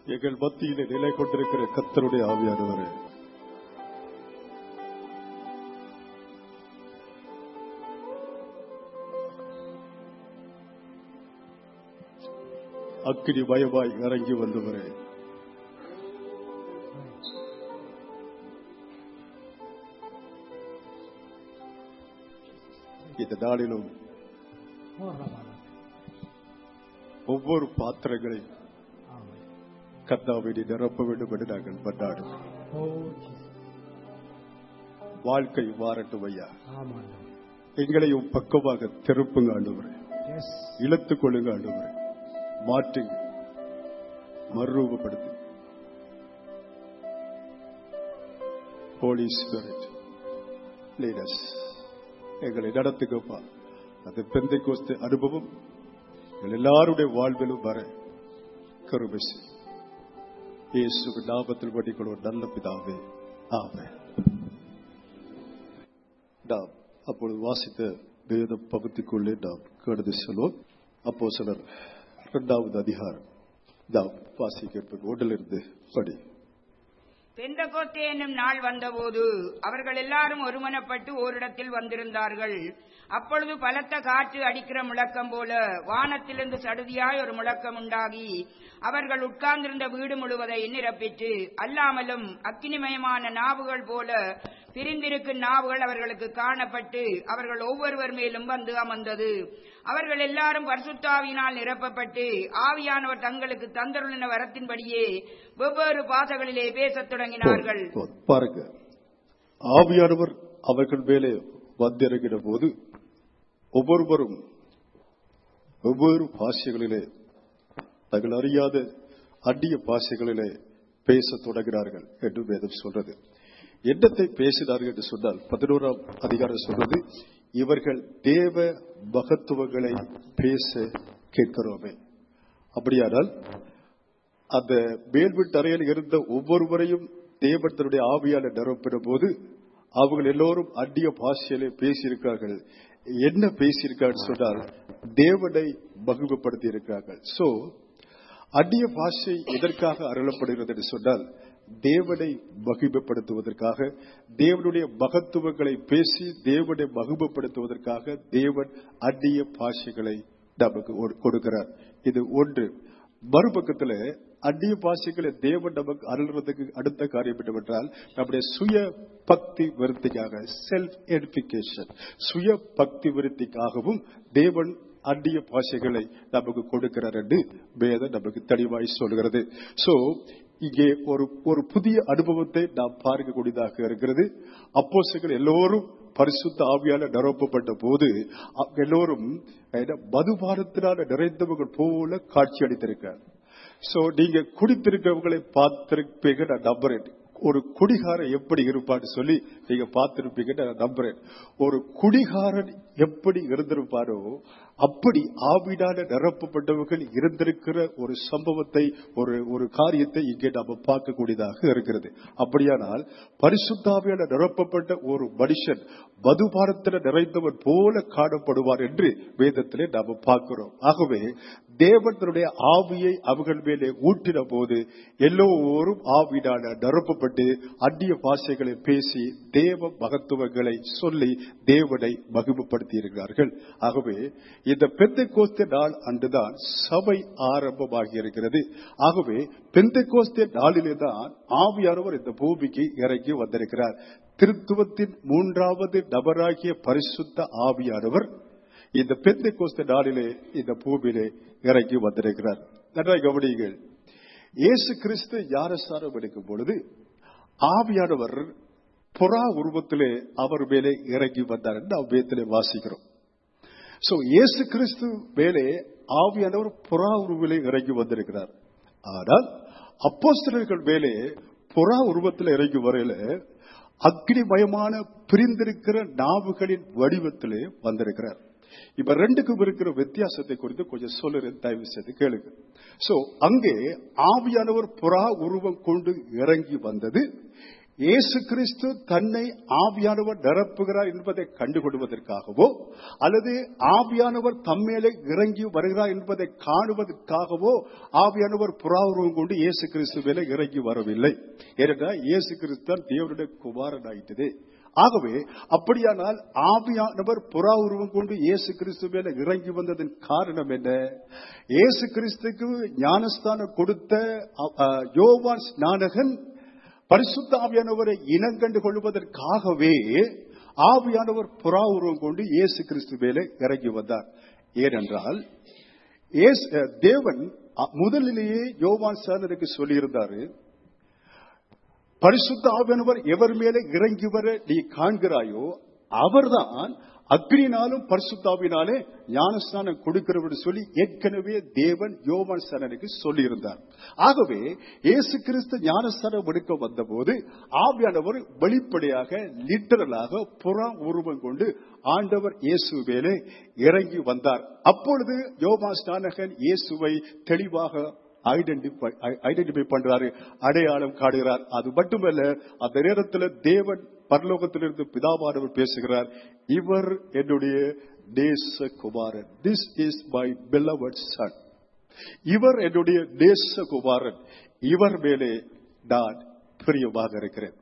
எங்கள் மத்தியிலே நிலை கொண்டிருக்கிற கத்தருடைய ஆவியானவரே அக்கினி பயமாய் இறங்கி வந்தவரே இந்த நாளிலும் ஒவ்வொரு பாத்திரங்களையும் கத்தாவினை நிரப்ப வேண்டும் என்று நாங்கள் கொண்டாடுவோம் வாழ்க்கை மாறட்டும் ஐயா எங்களையும் பக்கமாக திருப்புங்க ஆண்டவரே இழுத்துக் கொள்ளுங்க ஆண்டவரே மாற்றுங்க மறுரூபப்படுத்து ஹோலி ஸ்பிரிட் லீடர்ஸ் எங்களை நடத்துங்கப்பா அந்த பெந்தை கோஸ்து அனுபவம் எங்கள் எல்லாருடைய வாழ்விலும் வர கருமை செய். இயேசுவின் நாமத்தில் படிக்கணும் நல்ல பிதாவே ஆமே நாம் அப்பொழுது வாசித்த வேத பகுதிக்குள்ளே நாம் கடந்து செல்வோம் அப்போ சிலர் இரண்டாவது அதிகாரம் நாம் வாசிக்க ஒன்றிலிருந்து படி பெந்தகோத்தே என்னும் நாள் வந்தபோது அவர்கள் எல்லாரும் ஒருமனப்பட்டு ஓரிடத்தில் வந்திருந்தார்கள் அப்பொழுது பலத்த காற்று அடிக்கிற முழக்கம் போல வானத்திலிருந்து சடுதியாய் ஒரு முழக்கம் உண்டாகி அவர்கள் உட்கார்ந்திருந்த வீடு முழுவதை நிரப்பிற்று அல்லாமலும் அக்கினிமயமான நாவுகள் போல பிரிந்திருக்கும் நாவுகள் அவர்களுக்கு காணப்பட்டு அவர்கள் ஒவ்வொருவர் மேலும் வந்து அமர்ந்தது அவர்கள் எல்லாரும் பரிசுத்தாவியினால் நிரப்பப்பட்டு ஆவியானவர் தங்களுக்கு தந்தருளின வரத்தின்படியே வெவ்வேறு பாசகளிலே பேசத் தொடங்கினார்கள் போதும். பாருங்க ஆவியானவர் அவர்கள் மேலே வந்திறங்கின போது ஒவ்வொருவரும் வெவ்வேறு பாஷைகளிலே தங்கள் அறியாத அந்நிய பாஷைகளிலே பேசத் தொடங்கினார்கள் என்று வேதம் சொல்றது என்னத்தை பேசினார்கள் என்று சொன்னால் பதினோராம் அதிகாரம் சொல்றது இவர்கள் தேவ மகத்துவங்களை பேச கேட்கிறோமே அப்படியானால் அந்த மேல் வீட்டு அறையில் இருந்த ஒவ்வொருவரையும் தேவன் தன்னுடைய ஆவியால நிரப்பின போது அவங்க எல்லோரும் அந்நிய பாஷையிலே பேசியிருக்கார்கள் என்ன பேசியிருக்கார்கள் சொன்னால் தேவனை மகிமைப்படுத்தி இருக்கார்கள் சோ அந்நிய பாஷை எதற்காக அருளப்படுகிறது என்று சொன்னால் தேவனை மகிமைப்படுத்துவதற்காக தேவனுடைய மகத்துவங்களை பேசி தேவனை மகிமைப்படுத்துவதற்காக தேவன் அந்நிய பாஷைகளை நமக்கு ஒ- கொடுக்கிறார் இது ஒன்று மறுபக்கத்துல அந்நிய பாஷைகளை தேவன் நமக்கு அருள்றதுக்கு அடுத்த காரியம் என்னவென்றால் நம்முடைய சுய பக்தி விருத்திக்காக செல்ஃப் எடிபிகேஷன் சுய பக்தி விருத்திக்காகவும் தேவன் அந்நிய பாஷைகளை நமக்கு கொடுக்கிறார் என்று வேதம் நமக்கு தெளிவாய் சொல்கிறது சோ இங்கே ஒரு ஒரு புதிய அனுபவத்தை நாம் பார்க்கக்கூடியதாக இருக்கிறது அப்போஸ்தலர்கள் எல்லோரும் பரிசுத்த ஆவியால நிரப்பப்பட்ட போது அ- எல்லோரும் என்ன, மதுபானத்தினால நிறைந்தவர்கள் போல காட்சி அளித்திருக்கார் சோ நீங்க குடித்திருக்கிறவங்களை பார்த்திருப்பீங்க நான் நம்புறேன் ஒரு குடிகாரன் எப்படி இருப்பான்னு சொல்லி நீங்க பார்த்திருப்பீங்க நான் நம்புறேன் ஒரு குடிகாரன் எப்படி இருந்திருப்பாரோ அப்படி ஆவிடான நிரப்பப்பட்டவர்கள் இருந்திருக்கிற ஒரு சம்பவத்தை ஒரு ஒரு காரியத்தை இங்கே நாம பார்க்கக்கூடியதாக இருக்கிறது அப்படியானால் பரிசுத்தாவியான நிரப்பப்பட்ட ஒரு மனுஷன் மதுபானத்தில் நிறைந்தவன் போல காணப்படுவார் என்று வேதத்திலே நாம பார்க்கிறோம் ஆகவே தேவன் தன்னுடைய ஆவியை அவர்கள் மேலே ஊற்றின போது எல்லோரும் ஆவிடான நிரப்பப்பட்டு அந்நிய பாஷைகளை பேசி தேவ மகத்துவங்களை சொல்லி தேவனை மகிமைப்படுத்தி இருக்கிறார்கள் ஆகவே இந்த பெந்தை கோஸ்த நாள் அன்றுதான் சபை ஆரம்பமாகி இருக்கிறது ஆகவே பெந்தை கோஸ்த நாளிலே தான் ஆவியானவர் இந்த பூமிக்கு இறங்கி வந்திருக்கிறார் திருத்துவத்தின் மூன்றாவது நபராகிய பரிசுத்த ஆவியானவர் இந்த பெந்தை கோஸ்த நாளிலே இந்த பூமியிலே இறங்கி வந்திருக்கிறார் நன்றாய் கவனியுங்கள் இயேசு கிறிஸ்து யாரசாரம் எடுக்கும் பொழுது ஆவியானவர் புறா உருவத்திலே அவர் மேலே இறங்கி வந்தார் என்று நாம் வேதத்திலே வாசிக்கிறோம் சோ இயேசு கிறிஸ்து மேலே ஆவியானவர் புறா உருவிலே இறங்கி வந்திருக்கிறார் ஆனால் அப்போஸ்தலர்கள் மேலே புறா உருவத்தில் இறங்கி வரையில அக்னிமயமான பிரிந்திருக்கிற நாவுகளின் வடிவத்திலே வந்திருக்கிறார் இப்ப ரெண்டுக்கும் இருக்கிற வித்தியாசத்தை குறித்து கொஞ்சம் சொல்லுறேன் தயவு செய்து கேளுங்க சோ அங்கே ஆவியானவர் புறா உருவம் கொண்டு இறங்கி வந்தது இயேசு கிறிஸ்து தன்னை ஆவியானவர் நிரப்புகிறார் என்பதை கண்டுகொள்வதற்காகவோ அல்லது ஆவியானவர் தம்மேலே இறங்கி வருகிறார் என்பதை காணுவதற்காகவோ ஆவியானவர் புறாவுருவம் கொண்டு இயேசு கிறிஸ்து மேலே இறங்கி வரவில்லை ஏனென்றால் இயேசு கிறிஸ்து தான் தேவனுடைய குமாரன் ஆயிட்டது ஆகவே அப்படியானால் ஆவியானவர் புறா உருவம் கொண்டு இயேசு கிறிஸ்து மேல இறங்கி வந்ததன் காரணம் என்ன இயேசு கிறிஸ்துக்கு ஞானஸ்தானம் கொடுத்த அ- அ, யோவான் ஸ்நானகன் பரிசுத்த ஆவியானவரை இனங்கண்டு கொள்வதற்காகவே ஆவியானவர் புறா உருவம் கொண்டு இயேசு கிறிஸ்து மேலே இறங்கி வந்தார் ஏனென்றால் இயேசு- அ, தேவன் அ, முதலிலேயே யோவான் சானருக்கு சொல்லியிருந்தாரு பரிசுத்த ஆவியானவர் எவர் மேலே இறங்கி வர நீ காண்கிறாயோ அவர்தான் அக்னினாலும் பரிசுத்தாவினாலே ஞானஸ்நானம் கொடுக்கிறவர் சொல்லி ஏற்கனவே தேவன் யோவான் சனனுக்கு சொல்லியிருந்தார் ஆகவே இயேசு கிறிஸ்து ஞானஸ்தானம் எடுக்க வந்தபோது ஆவியானவர் வெளிப்படையாக லிட்டரலாக புற உருவம் கொண்டு ஆண்டவர் இயேசு மேலே இறங்கி வந்தார் அப்பொழுது யோவான் ஸ்நானகன் இயேசுவை தெளிவாக ஐடென்டிஃபை ஐடென்டிஃபை பண்றாரு அடையாளம் காடுகிறார் அது மட்டுமல்ல அந்த நேரத்தில் தேவன் பரலோகத்திலிருந்து பிதாவானவர் பேசுகிறார் இவர் என்னுடைய தேச குமாரன் this is my beloved son இவர் என்னுடைய தேச குமாரன் இவர் மேலே நான் பிரியமாக இருக்கிறேன்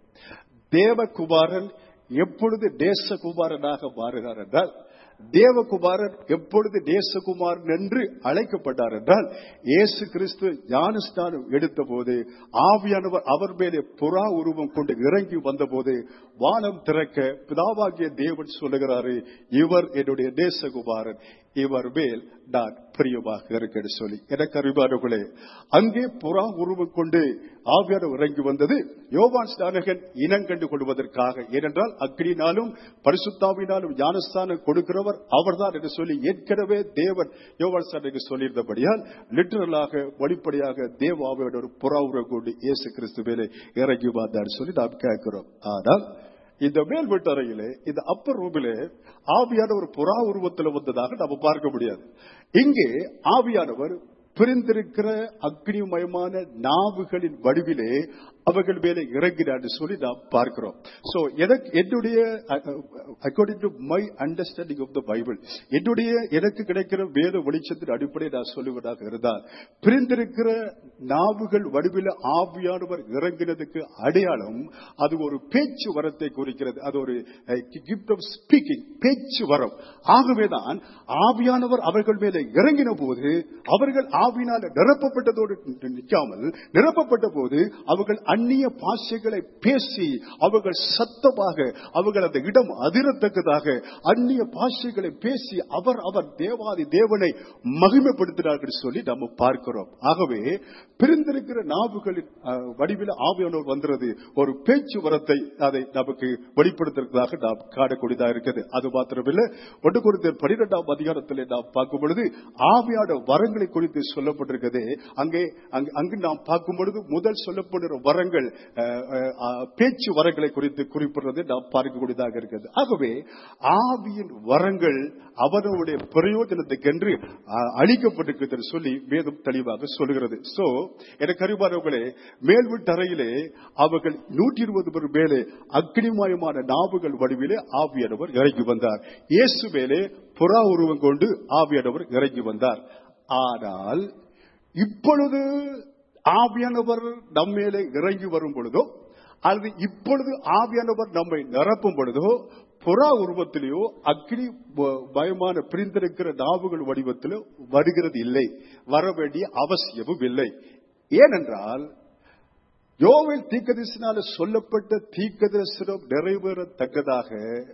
தேவகுமாரன் எப்பொழுது தேசகுமாரனாக மாறுகிறார் என்றால் தேவகுமாரன் எப்பொழுது தேசகுமாரன் என்று அழைக்கப்பட்டார் என்றால் இயேசு கிறிஸ்து ஞானஸ்தானம் எடுத்த போது ஆவியானவர் அவர் மேலே புறா உருவம் கொண்டு இறங்கி வந்தபோது வானம் திறக்க பிதாவாகிய தேவன் சொல்லுகிறாரு இவர் என்னுடைய தேசகுமாரன் இவர் மேல் நான் பிரியமாக இருக்கேன்னு சொல்லி எனக்கு அறிவார்களே அங்கே புறா உருவம் கொண்டு ஆவியானவர் இறங்கி வந்தது யோவான் ஸ்நானகன் இனம் கண்டு கொள்வதற்காக ஏனென்றால் அக்னினாலும் பரிசுத்தாவினாலும் ஞானஸ்தானம் கொடுக்கிறவர் அவர்தான் என்று சொல்லி ஏற்கனவே தேவன் யோவான் ஸ்நானனுக்கு சொல்லியிருந்தபடியால் லிட்டரலாக வெளிப்படையாக தேவ ஆவியோட ஒரு புறா உருவம் கொண்டு இயேசு கிறிஸ்து மேலே இறங்கி வந்தார் சொல்லி நாம் கேட்கிறோம் ஆனால் இந்த மேல் வீட்டறையிலே இந்த அப்பர் ரூமிலே ஆவியான ஒரு புறா உருவத்தில் வந்ததாக நம்ம பார்க்க முடியாது இங்கே ஆவியானவர் பிரிந்திருக்கிற அக்னிமயமான நாவுகளின் வடிவிலே அவர்கள் மேலே இறங்கினார் சொல்லி நாம் பார்க்கிறோம் சோ எனக்கு என்னுடைய according to my understanding of the Bible என்னுடைய எனக்கு கிடைக்கிற வேத வெளிச்சத்தின் அடிப்படையில் நான் சொல்லுவதாக இருந்தால் பிரிந்திருக்கிற நாவுகள் வடிவில் ஆவியானவர் இறங்கினதுக்கு அடையாளம் அது ஒரு பேச்சு வரத்தை குறிக்கிறது அது ஒரு கிஃப்ட் ஆஃப் ஸ்பீக்கிங் பேச்சு வரம் ஆகவேதான் ஆவியானவர் அவர்கள் மேலே இறங்கின போது அவர்கள் ஆவியினால் நிரப்பப்பட்டதோடு நிற்காமல் நிரப்பப்பட்ட போது அவர்கள் அந்நிய பாஷைகளை பேசி அவர்கள் சத்தமாக அவர்கள் அந்த இடம் அதிரத்தக்கதாக அந்நிய பாஷைகளை பேசி அவர் அவர் தேவாதி தேவனை மகிமைப்படுத்தினார்கள் சொல்லி நம்ம பார்க்கிறோம் ஆகவே பிரிந்திருக்கிற நாவுகளின் அஹ், வடிவில் ஆவியானவர் வந்துறது ஒரு பேச்சு வரத்தை அதை நமக்கு வெளிப்படுத்துறதாக நாம் காணக்கூடியதாக இருக்கிறது அது மாத்திரமில்லை ஒன்று குறித்த பனிரெண்டாம் அதிகாரத்தில் நாம் பார்க்கும் பொழுது ஆவியான வரங்களை குறித்து சொல்லப்பட்டிருக்கிறது அங்கே அங்கு- அங்கு நாம் பார்க்கும் பொழுது முதல் சொல்லப்படுகிற வரங்கள் அஹ், அஹ், அஹ், பேச்சு வரங்களை குறித்து குறிப்பிடுறது நாம் பார்க்கக்கூடியதாக இருக்கிறது ஆகவே ஆவியின் வரங்கள் அவனுடைய பிரயோஜனத்துக்கென்று அஹ், அளிக்கப்பட்டிருக்கிறது என்று சொல்லி வேதம் தெளிவாக சொல்லுகிறது சோ எனக்கு அறிவானவர்களே மேல் வீட்டறையிலே அவர்கள் நூற்றி இருபது பேர் மேலே அக்னிமயமான நாவுகள் வடிவிலே ஆவியானவர் இறங்கி வந்தார் இயேசு மேலே புறா உருவம் கொண்டு ஆவியானவர் இறங்கி வந்தார் ஆனால் இப்பொழுது ஆவியானவர் நம்மேலே இறங்கி வரும் பொழுதோ அல்லது இப்பொழுது ஆவியானவர் நம்மை நிரப்பும் பொழுதோ புறா உருவத்திலேயோ அக்னி ப- பயமான பிரிந்திருக்கிற நாவுகள் வடிவத்திலோ வருகிறது இல்லை வர வேண்டிய அவசியமும் இல்லை ஏனென்றால் யோவேல் தீர்க்கதரிசினால சொல்லப்பட்ட தீர்க்கதரிசனம் நிறைவேறத்தக்கதாக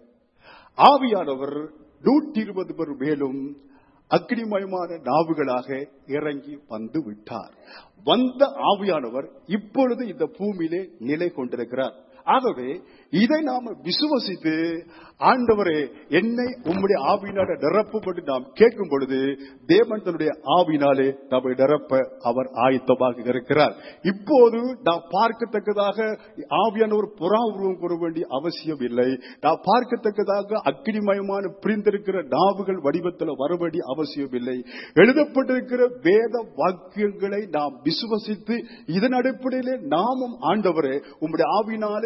ஆவியானவர் நூற்றி இருபது பேர் மேலும் அக்னிமயமான நாவுகளாக இறங்கி வந்து விட்டார் வந்த ஆவியானவர் இப்பொழுது இந்த பூமியிலே நிலை கொண்டிருக்கிறார் ஆகவே இதை நாம விசுவசித்து ஆண்டவரே என்னை உம்முடைய ஆவியினால நிரப்பும்படி நாம் கேட்கும் பொழுது தேவன் தன்னுடைய ஆவினாலே நம்மை நிரப்ப அவர் ஆயத்தமாக இருக்கிறார் இப்போது நாம் பார்க்கத்தக்கதாக ஆவியானவர் புறா உருவம் கூற வேண்டிய அவசியம் இல்லை நாம் பார்க்கத்தக்கதாக அக்னிமயமான பிரிந்திருக்கிற நாவுகள் வடிவத்தில் வர வேண்டிய அவசியம் இல்லை எழுதப்பட்டிருக்கிற வேத வாக்கியங்களை நாம் விசுவசித்து இதன் அடிப்படையிலே நாமும் ஆண்டவரே உம்முடைய ஆவினாலே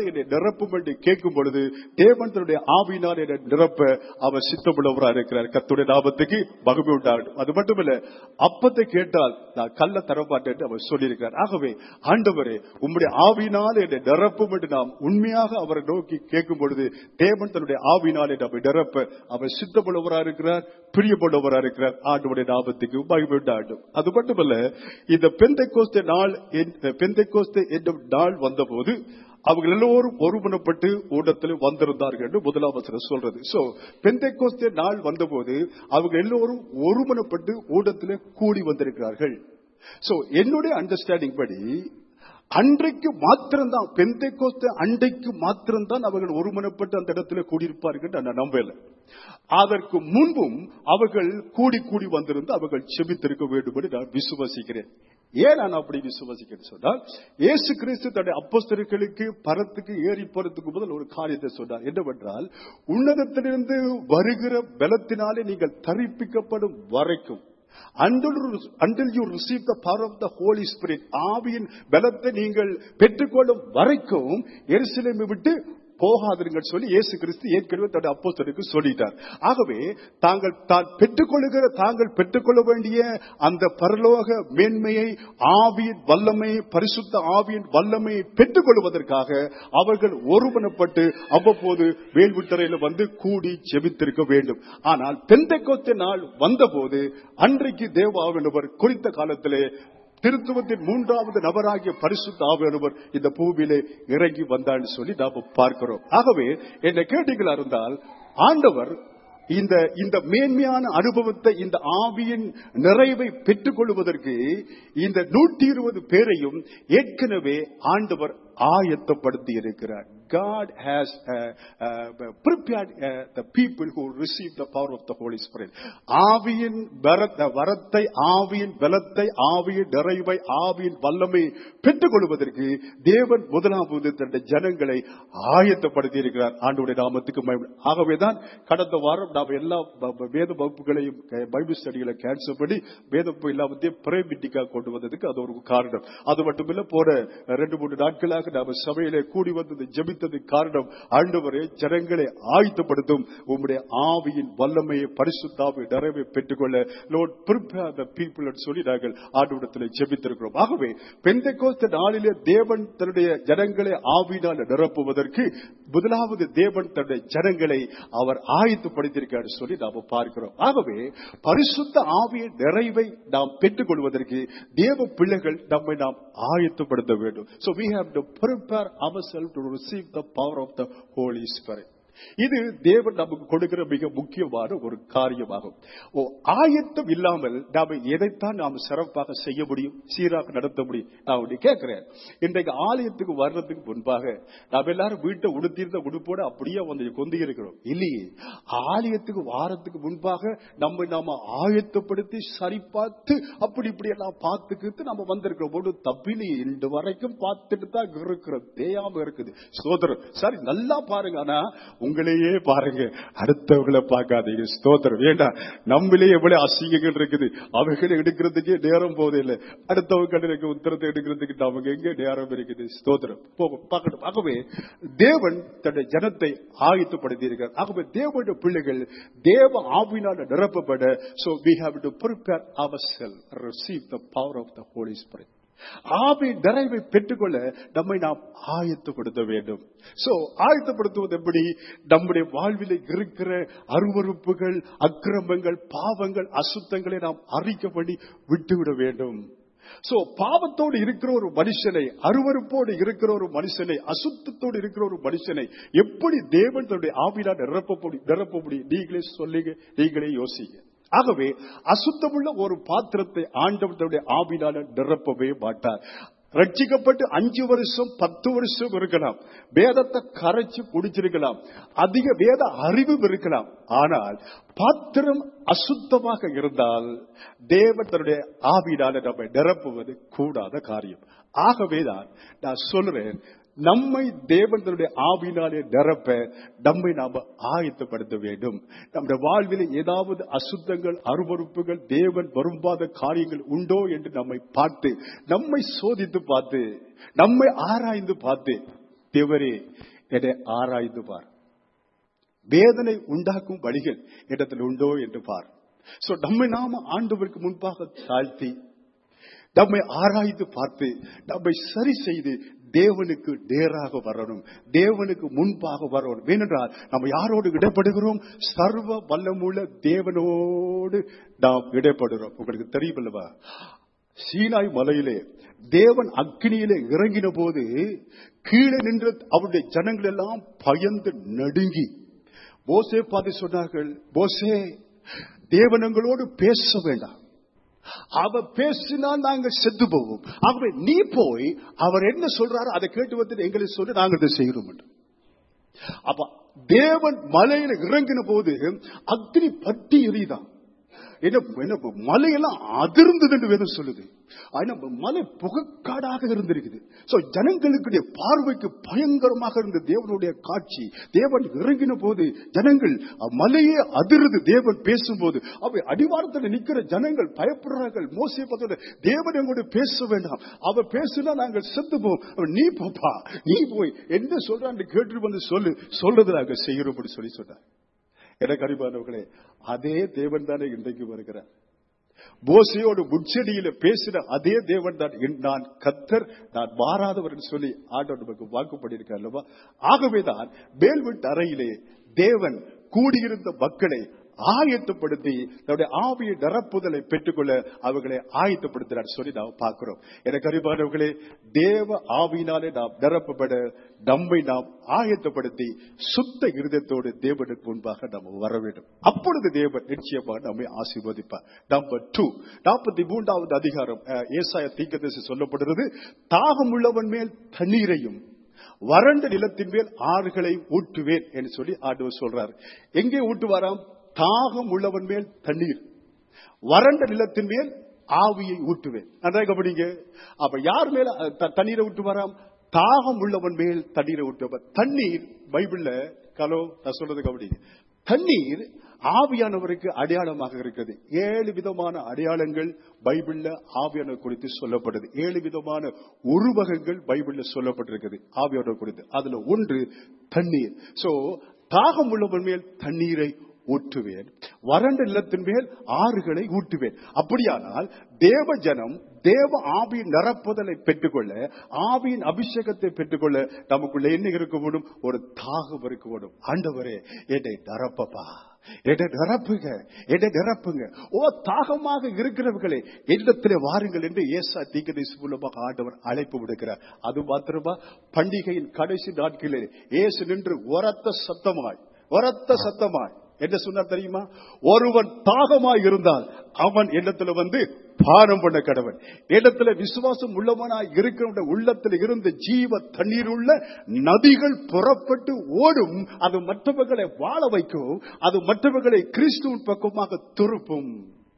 என்னை நிரப்பும் என்று கேட்கும் பொழுது தேவன் தன்னுடைய ஆவியினால் என்னை நிரப்ப அவர் சித்தமுள்ளவராக இருக்கிறார் கத்துடைய நாமத்துக்கு மகிமை உண்டாகட்டும் அது மட்டுமல்ல அப்பத்தை கேட்டால் நான் கள்ள தரமாட்டேன் என்று அவர் சொல்லியிருக்கிறார் ஆகவே ஆண்டவரே உம்முடைய ஆவியினால் என்னை நிரப்பும் என்று நாம் உண்மையாக அவரை நோக்கி கேட்கும் பொழுது தேவன் தன்னுடைய ஆவியினால் நம்மை நிரப்ப அவர் சித்தமுள்ளவராக இருக்கிறார் பிரியமுள்ளவராக இருக்கிறார் ஆண்டவருடைய நாமத்துக்கு மகிமை உண்டாகட்டும் அது மட்டுமல்ல இந்த பெந்தை கோஸ்த நாள் பெந்தை கோஸ்த என்னும் நாள் வந்தபோது அவங்க எல்லோரும் ஒருமனப்பட்டு ஊடத்தில் வந்திருந்தார்கள் என்று முதலாம் வசனம் சொல்றது சோ பெந்தை கோஸ்தே நாள் வந்தபோது அவங்க எல்லோரும் ஒருமனப்பட்டு ஊடத்தில் கூடி வந்திருக்கிறார்கள் சோ என்னுடைய அண்டர்ஸ்டாண்டிங் படி அன்றைக்கு மாத்திரம்தான் பெந்தை கோஸ்த அன்றைக்கு மாத்திரம்தான் அவர்கள் ஒருமனப்பட்டு அந்த இடத்துல கூடியிருப்பார்கள் நான் நம்பல அதற்கு முன்பும் அவர்கள் கூடி கூடி வந்திருந்து அவர்கள் செபித்திருக்க வேண்டும் என்று நான் விசுவாசிக்கிறேன் ஏன் நான் அப்படி விசுவாசிக்கிறேன் சொன்னால் இயேசு கிறிஸ்து தன்னுடைய அப்போஸ்தலர்களுக்கு பரத்துக்கு ஏறி போறதுக்கு முதல் ஒரு காரியத்தை சொன்னார் என்னவென்றால் உன்னதத்திலிருந்து வருகிற பலத்தினாலே நீங்கள் தரிப்பிக்கப்படும் வரைக்கும் until until you receive the power of the Holy Spirit ஆவியின் பலத்தை நீங்கள் பெற்றுக்கொள்ளும் வரைக்கும் எருசலேமை விட்டு போகாதிருங்கள் சொல்லி இயேசு கிறிஸ்து ஏற்கனவே தன்னுடைய அப்போஸ்தலருக்கு சொல்லிட்டார் ஆகவே தாங்கள் தான் பெற்றுக்கொள்ளுகிற தாங்கள் பெற்றுக்கொள்ள வேண்டிய அந்த பரலோக மேன்மையை ஆவியின் வல்லமை பரிசுத்த ஆவியின் வல்லமையை பெற்றுக்கொள்வதற்காக அவர்கள் ஒருமனப்பட்டு அவ்வப்போது வேல்விட்டறையில் வந்து கூடி ஜெபித்திருக்க வேண்டும் ஆனால் பெந்தைக்கோத்த நாள் வந்தபோது அன்றைக்கு தேவாவினவர் குறித்த காலத்திலே திருத்துவத்தின் மூன்றாவது நபராகிய பரிசுத்த ஆவியானவர் இந்த பூமியிலே இறங்கி வந்தான்னு சொல்லி நாம பார்க்கிறோம் ஆகவே என்னை கேட்டீங்களா இருந்தால் ஆண்டவர் இந்த இந்த மேன்மையான அனுபவத்தை இந்த ஆவியின் நிறைவை பெற்றுக் கொள்வதற்கு இந்த நூற்றி இருபது பேரையும் ஏற்கனவே ஆண்டவர் ஆயத்தப்படுத்தி இருக்கிறார் God has uh, uh, prepared uh, the people who receive the power of the Holy Spirit. ஆவியின் வரத்- வரத்தை ஆவியின் பலத்தை ஆவியின் நிறைவை ஆவியின் வல்லமை பெற்றுக் கொள்வதற்கு தேவன் முதலாவது தன்னுடைய ஜனங்களை ஆயத்தப்படுத்தி இருக்கிறார் ஆண்டுடைய நாமத்துக்கு மகிமை. ஆகவேதான் கடந்த வாரம் நாம் எல்லா ப- ப- வேத வகுப்புகளையும் அஹ், பைபிள் ஸ்டடிகளை கேன்சல் பண்ணி வேத வகுப்பு எல்லாத்தையும் பிரேமிட்டிக்கா கொண்டு வந்ததுக்கு அது ஒரு காரணம் அது மட்டுமில்ல போன ரெண்டு மூணு நாட்களாக நாம சபையிலே கூடி வந்தது ஜெபித்தது காரணம் ஆண்டவரே ஜனங்களை ஆயத்தப்படுத்தும் உம்முடைய ஆவியின் வல்லமையை பரிசுத்தாவை நிறைவை பெற்றுக்கொள்ள லோட் prepare the people என்று சொல்லி நாங்கள் ஆண்டவரத்தில் ஜெபித்திருக்கிறோம் ஆகவே பெந்தைக்கோஸ்த நாளிலே தேவன் தன்னுடைய ஜனங்களை ஆவியினால் நிரப்புவதற்கு முதலாவது தேவன் தன்னுடைய ஜனங்களை அவர் ஆயத்தப்படுத்தியிருக்கார் சொல்லி நாம பார்க்கிறோம் ஆகவே பரிசுத்த ஆவியின் நிறைவை நாம் பெற்றுக் கொள்வதற்கு தேவ பிள்ளைகள் நம்மை நாம் ஆயத்தப்படுத்த வேண்டும் so we have to prepare ourselves to receive the power of the holy spirit இது தேவன் நமக்கு கொடுக்கிற மிக முக்கியமான ஒரு காரியமாகும் ஓ ஆயத்தம் இல்லாமல் நாம எதைத்தான் நாம் சிறப்பாக செய்ய முடியும் சீராக நடத்த முடியும் நான் ஒண்ணு கேட்கிறேன் இன்றைக்கு ஆலயத்துக்கு வர்றதுக்கு முன்பாக நாம் எல்லாரும் வீட்டை உடுத்திருந்த உடுப்போட அப்படியே வந்து கொண்டு இருக்கிறோம் இல்லையே ஆலயத்துக்கு வாரத்துக்கு முன்பாக நம்ம நாம ஆயத்தப்படுத்தி சரி பார்த்து அப்படி இப்படி எல்லாம் பார்த்துக்கிட்டு நம்ம வந்திருக்கிறோம் ஒன்று தப்பிலி இன்று வரைக்கும் பார்த்துட்டு தான் இருக்கிறோம் தேயாம இருக்குது சோதரம் சரி நல்லா பாருங்க ஆனா உங்களையே பாருங்க அடுத்தவங்களை பார்க்காதீங்க ஸ்தோத்திரம் வேண்டாம் நம்மளே எவ்வளவு அசிங்கங்கள் இருக்குது அவைகளை எடுக்கிறதுக்கே நேரம் போதே இல்லை அடுத்தவங்க கண்ணுக்கு உத்தரத்தை எடுக்கிறதுக்கு நமக்கு எங்க நேரம் இருக்குது ஸ்தோத்திரம் போகும் பார்க்கணும் ஆகவே தேவன் தன்னுடைய ஜனத்தை ஆயத்தப்படுத்தி இருக்கிறார் ஆகவே தேவனுடைய பிள்ளைகள் தேவ ஆவினால் நிரப்பப்பட so we have to prepare ourselves receive the power of the holy spirit ஆவி நிறைவை பெற்றுக்கொள்ள நம்மை நாம் ஆயத்தப்படுத்த வேண்டும் சோ ஆயத்தப்படுத்துவது எப்படி நம்முடைய வாழ்வில் இருக்கிற அருவறுப்புகள் அக்கிரமங்கள் பாவங்கள் அசுத்தங்களை நாம் அறிக்க பண்ணி விட்டுவிட வேண்டும் சோ பாவத்தோடு இருக்கிற ஒரு மனுஷனை அருவருப்போடு இருக்கிற ஒரு மனுஷனை அசுத்தத்தோடு இருக்கிற ஒரு மனுஷனை எப்படி தேவன் தன்னுடைய ஆவினால் நிரப்ப முடியும் நிரப்ப முடியும் நீங்களே சொல்லுங்க நீங்களே யோசிங்க ஆகவே அசுத்தமுள்ள ஒரு பாத்திரத்தை ஆண்டவர் தன்னுடைய ஆவினால நிரப்பவே மாட்டார் ரட்சிக்கப்பட்டு அஞ்சு வருஷம் பத்து வருஷம் இருக்கலாம் வேதத்தை கரைச்சு குடிச்சிருக்கலாம் அதிக வேத அறிவும் இருக்கலாம் ஆனால் பாத்திரம் அசுத்தமாக இருந்தால் தேவன் தன்னுடைய ஆவினால நம்மை நிரப்புவது கூடாத காரியம் ஆகவேதான் நான் சொல்றேன் நம்மை தேவன் தன்னுடைய ஆவினாலே நிரப்ப நம்மை நாம ஆயத்தப்படுத்த வேண்டும் நம்முடைய வாழ்வில் ஏதாவது அசுத்தங்கள் அருவறுப்புகள் தேவன் வரும்பாத காரியங்கள் உண்டோ என்று நம்மை பார்த்து நம்மை சோதித்து பார்த்து நம்மை ஆராய்ந்து பார்த்து தேவரே என்னை ஆராய்ந்து பார் வேதனை உண்டாக்கும் வழிகள் இடத்தில் உண்டோ என்று பார் சோ நம்மை நாம ஆண்டவருக்கு முன்பாக தாழ்த்தி நம்மை ஆராய்ந்து பார்த்து நம்மை சரி செய்து தேவனுக்கு நேராக வரணும் தேவனுக்கு முன்பாக வரணும் ஏனென்றால் நம்ம யாரோடு இடப்படுகிறோம் சர்வ வல்லமுள்ள தேவனோடு நாம் இடப்படுகிறோம் உங்களுக்கு தெரியுமல்லவா சீனாய் மலையிலே தேவன் அக்னியிலே இறங்கின போது கீழே நின்ற அவருடைய ஜனங்கள் எல்லாம் பயந்து நடுங்கி போசே பார்த்து சொன்னார்கள் போசே தேவன் எங்களோடு பேச வேண்டாம் அவ பேசினால் நாங்கள் செத்து போவோம் ஆகவே நீ போய் அவர் என்ன சொல்றாரோ அதை கேட்டு வந்து எங்களை சொல்லி நாங்கள் இதை செய்கிறோம் என்று. அப்ப தேவன் மலையில இறங்கின போது அக்னி பட்டி எரியுதான் என்ன என்ன மலையெல்லாம் அதிர்ந்தது என்று வேதம் சொல்லுது ஆனா மலை புகைக்காடாக இருந்திருக்குது சோ ஜனங்களுடைய பார்வைக்கு பயங்கரமாக இருந்த தேவனுடைய காட்சி தேவன் இறங்கின போது ஜனங்கள் மலையே அதிருது தேவன் பேசும்போது அவை அடிவாரத்தில் நிக்கிற ஜனங்கள் பயப்படுறார்கள் மோசே பார்த்தோட தேவன் எங்களோட பேச வேண்டாம் அவ பேசினா நாங்கள் செத்து போவோம் அவன் நீ போப்பா நீ போய் என்ன சொல்றான்னு கேட்டு வந்து சொல்லு சொல்றது நாங்கள் செய்கிறோம் சொல்லி சொன்னார் எனக்கு அறிவானவர்களே அதே தேவன் தானே இன்றைக்கு வருகிறார் போசையோடு முச்செடியில பேசின அதே தேவன் தான் என் நான் கத்தர் நான் மாறாதவர் என்று சொல்லி ஆண்டவர் நமக்கு வாக்குப்படி இருக்கார் அல்லவா ஆகவேதான் மேல்வீட்டு அறையிலே தேவன் கூடியிருந்த மக்களை ஆயத்தப்படுத்தி தன்னுடைய ஆவியை நிரப்புதலை பெற்றுக்கொள்ள அவர்களை ஆயத்தப்படுத்தினார் சொல்லி நாம் பார்க்கிறோம் எனக்கு அறிவானவர்களே தேவ ஆவியினாலே நாம் நிரப்பப்பட நம்மை நாம் ஆயத்தப்படுத்தி சுத்த இருதயத்தோடு தேவனுக்கு முன்பாக நாம் வர வேண்டும் அப்பொழுது தேவன் நிச்சயமாக நம்மை ஆசீர்வதிப்பார் நம்பர் டூ நாற்பத்தி மூன்றாவது அதிகாரம் அஹ், ஏசாயா தீர்க்கதரிசி சொல்லப்படுகிறது தாகம் உள்ளவன் மேல் தண்ணீரையும் வறண்ட நிலத்தின் மேல் ஆறுகளை ஊட்டுவேன் என்று சொல்லி ஆண்டவர் சொல்றார் எங்கே ஊட்டுவாராம் தாகம் உள்ளவன் மேல் தண்ணீர் வறண்ட நிலத்தின் மேல் ஆவியை ஊட்டுவேன் நன்றாக கவனிங்க அப்ப யார் மேல அஹ், த- தண்ணீரை ஊட்டுவாராம் தாகம் உள்ளவன் மேல் தண்ணீரை ஊட்டுவார் தண்ணீர் பைபிள்ல கலோ நான் சொல்றது கவனிங்க தண்ணீர் ஆவியானவருக்கு அடையாளமாக இருக்கிறது ஏழு விதமான அடையாளங்கள் பைபிள்ல ஆவியானவர் குறித்து சொல்லப்படுது ஏழு விதமான உருவகங்கள் பைபிள்ல சொல்லப்பட்டிருக்குது ஆவியானவர் குறித்து அதுல ஒன்று தண்ணீர் சோ தாகம் உள்ளவன் மேல் தண்ணீரை ஊற்றுவேன் வறண்ட நிலத்தின் மேல் ஆறுகளை ஊட்டுவேன் அப்படியானால் தேவ ஜனம் தேவ ஆவியின் நிரப்புதலை பெற்றுக்கொள்ள ஆவியின் அபிஷேகத்தை பெற்றுக்கொள்ள நமக்குள்ள என்ன இருக்க வேண்டும் ஒரு தாகம் இருக்க வேண்டும் ஆண்டவரே என்னை நிரப்பப்பா என்னை நிரப்புங்க என்னை நிரப்புங்க ஓ தாகமாக இருக்கிறவர்களே என்னிடத்திலே வாருங்கள் என்று ஏசா தீக்கதரிசி மூலமாக ஆண்டவர் அழைப்பு விடுக்கிறார் அது மாத்திரமா பண்டிகையின் கடைசி நாட்களில் இயேசு நின்று உரத்த சத்தமாய் உரத்த சத்தமாய் என்ன சொன்னார் தெரியுமா ஒருவன் தாகமாய் இருந்தால் அவன் எண்ணத்துல வந்து பானம் பண்ண கடவன் இடத்துல விசுவாசம் உள்ளவனாய் இருக்கிற உள்ளத்தில் இருந்து ஜீவ தண்ணீர் உள்ள நதிகள் புறப்பட்டு ஓடும் அது மற்றவர்களை வாழ வைக்கும் அது மற்றவர்களை கிறிஸ்துவின் பக்கமாக திருப்பும்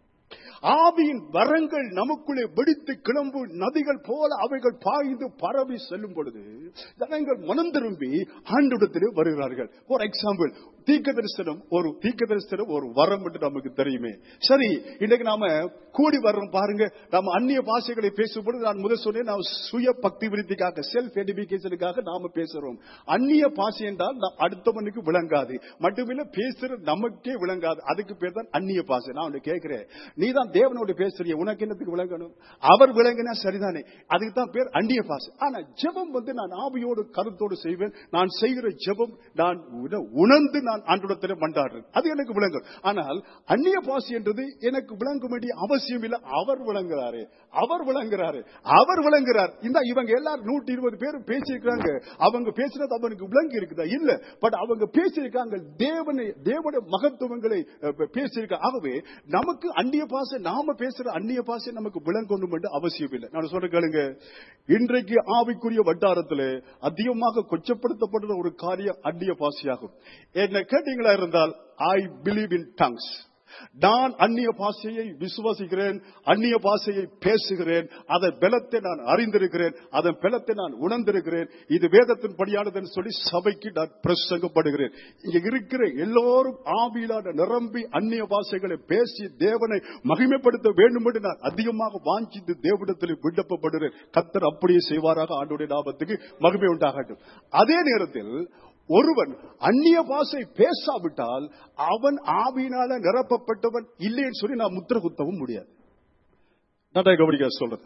ஆவியின் வரங்கள் நமக்குள்ளே வெடித்து கிளம்பு நதிகள் போல அவைகள் பாய்ந்து பரவி செல்லும் பொழுது ஜனங்கள் மனம் திரும்பி ஆண்டிடத்திலே வருகிறார்கள் ஒரு எக்ஸாம்பிள் தீக்க தரிசனம் ஒரு தீக்க தரிசனம் ஒரு வரம் என்று நமக்கு தெரியுமே சரி இன்னைக்கு நாம கூடி வர்றோம் பாருங்க நம்ம அந்நிய பாஷைகளை பேசும்பொழுது நான் முதல் சொன்னேன் நாம் சுய பக்தி விருத்திக்காக செல்ஃப் எடிபிகேஷனுக்காக நாம பேசுறோம் அந்நிய பாஷை என்றால் நம் அடுத்தவனுக்கு விளங்காது மட்டுமில்ல பேசுற நமக்கே விளங்காது அதுக்கு பேர் தான் அந்நிய பாஷை நான் உன்னை கேட்கிறேன் நீ தான் தேவனோட பேசுறிய உனக்கு என்னத்துக்கு விளங்கணும் அவர் விளங்கினா சரிதானே அதுக்கு தான் பேர் அந்நிய பாஷை ஆனா ஜெபம் வந்து நான் ஆவியோடு கருத்தோடு செய்வேன் நான் செய்கிற ஜெபம் நான் உண- உணர்ந்து நான் ஆண்டோடத்தில் மண்டாடுறேன் அது எனக்கு விளங்கும் ஆனால் அந்நிய பாஷை என்றது எனக்கு விளங்க வேண்டிய அவசியம் இல்லை அவர் விளங்குறாரு அவர் விளங்குறாரு அவர் விளங்குறார் இந்த இவங்க எல்லாரும் நூற்றி இருபது பேர் பேசியிருக்காங்க அவங்க பேசினது அவனுக்கு விளங்கி இருக்குதா இல்ல பட் அவங்க பேசியிருக்காங்க தேவனை தேவனுடைய மகத்துவங்களை அஹ், பேசியிருக்காங்க ஆகவே நமக்கு அந்நிய பாஷை நாம பேசுற அந்நிய பாஷை நமக்கு விளங்கணும் என்று அவசியம் இல்லை நான் சொல்ற கேளுங்க இன்றைக்கு ஆவிக்குரிய வட்டாரத்தில் அதிகமாக கொச்சப்படுத்தப்படுற ஒரு காரியம் அந்நிய பாஷையாகும் என்ன கேட்டீங்களா இருந்தால் ஐ பிலீவ் இன் டங்ஸ் நான் அந்நிய பாஷையை விசுவாசிக்கிறேன் அந்நிய பாஷையை பேசுகிறேன் அதன் பலத்தை நான் அறிந்திருக்கிறேன் அதன் பலத்தை நான் உணர்ந்திருக்கிறேன் இது வேதத்தின் படியானதுன்னு சொல்லி சபைக்கு நான் பிரசங்கப்படுகிறேன் இங்க இருக்கிற எல்லோரும் ஆவியிலான நிரம்பி அந்நிய பாஷைகளை பேசி தேவனை மகிமைப்படுத்த வேண்டும் என்று நான் அதிகமாக வாஞ்சித்து தேவனிடத்தில் விண்ணப்பப்படுகிறேன் கத்தர் அப்படியே செய்வாராக ஆண்டுடைய லாபத்துக்கு மகிமை உண்டாகட்டும் அதே நேரத்தில் ஒருவன் அந்நிய பாஷை பேசாவிட்டால் அவன் ஆவியினால நிரப்பப்பட்டவன் இல்லைன்னு சொல்லி நான் முத்திர குத்தவும் முடியாது நான் கவனிக்க சொல்றது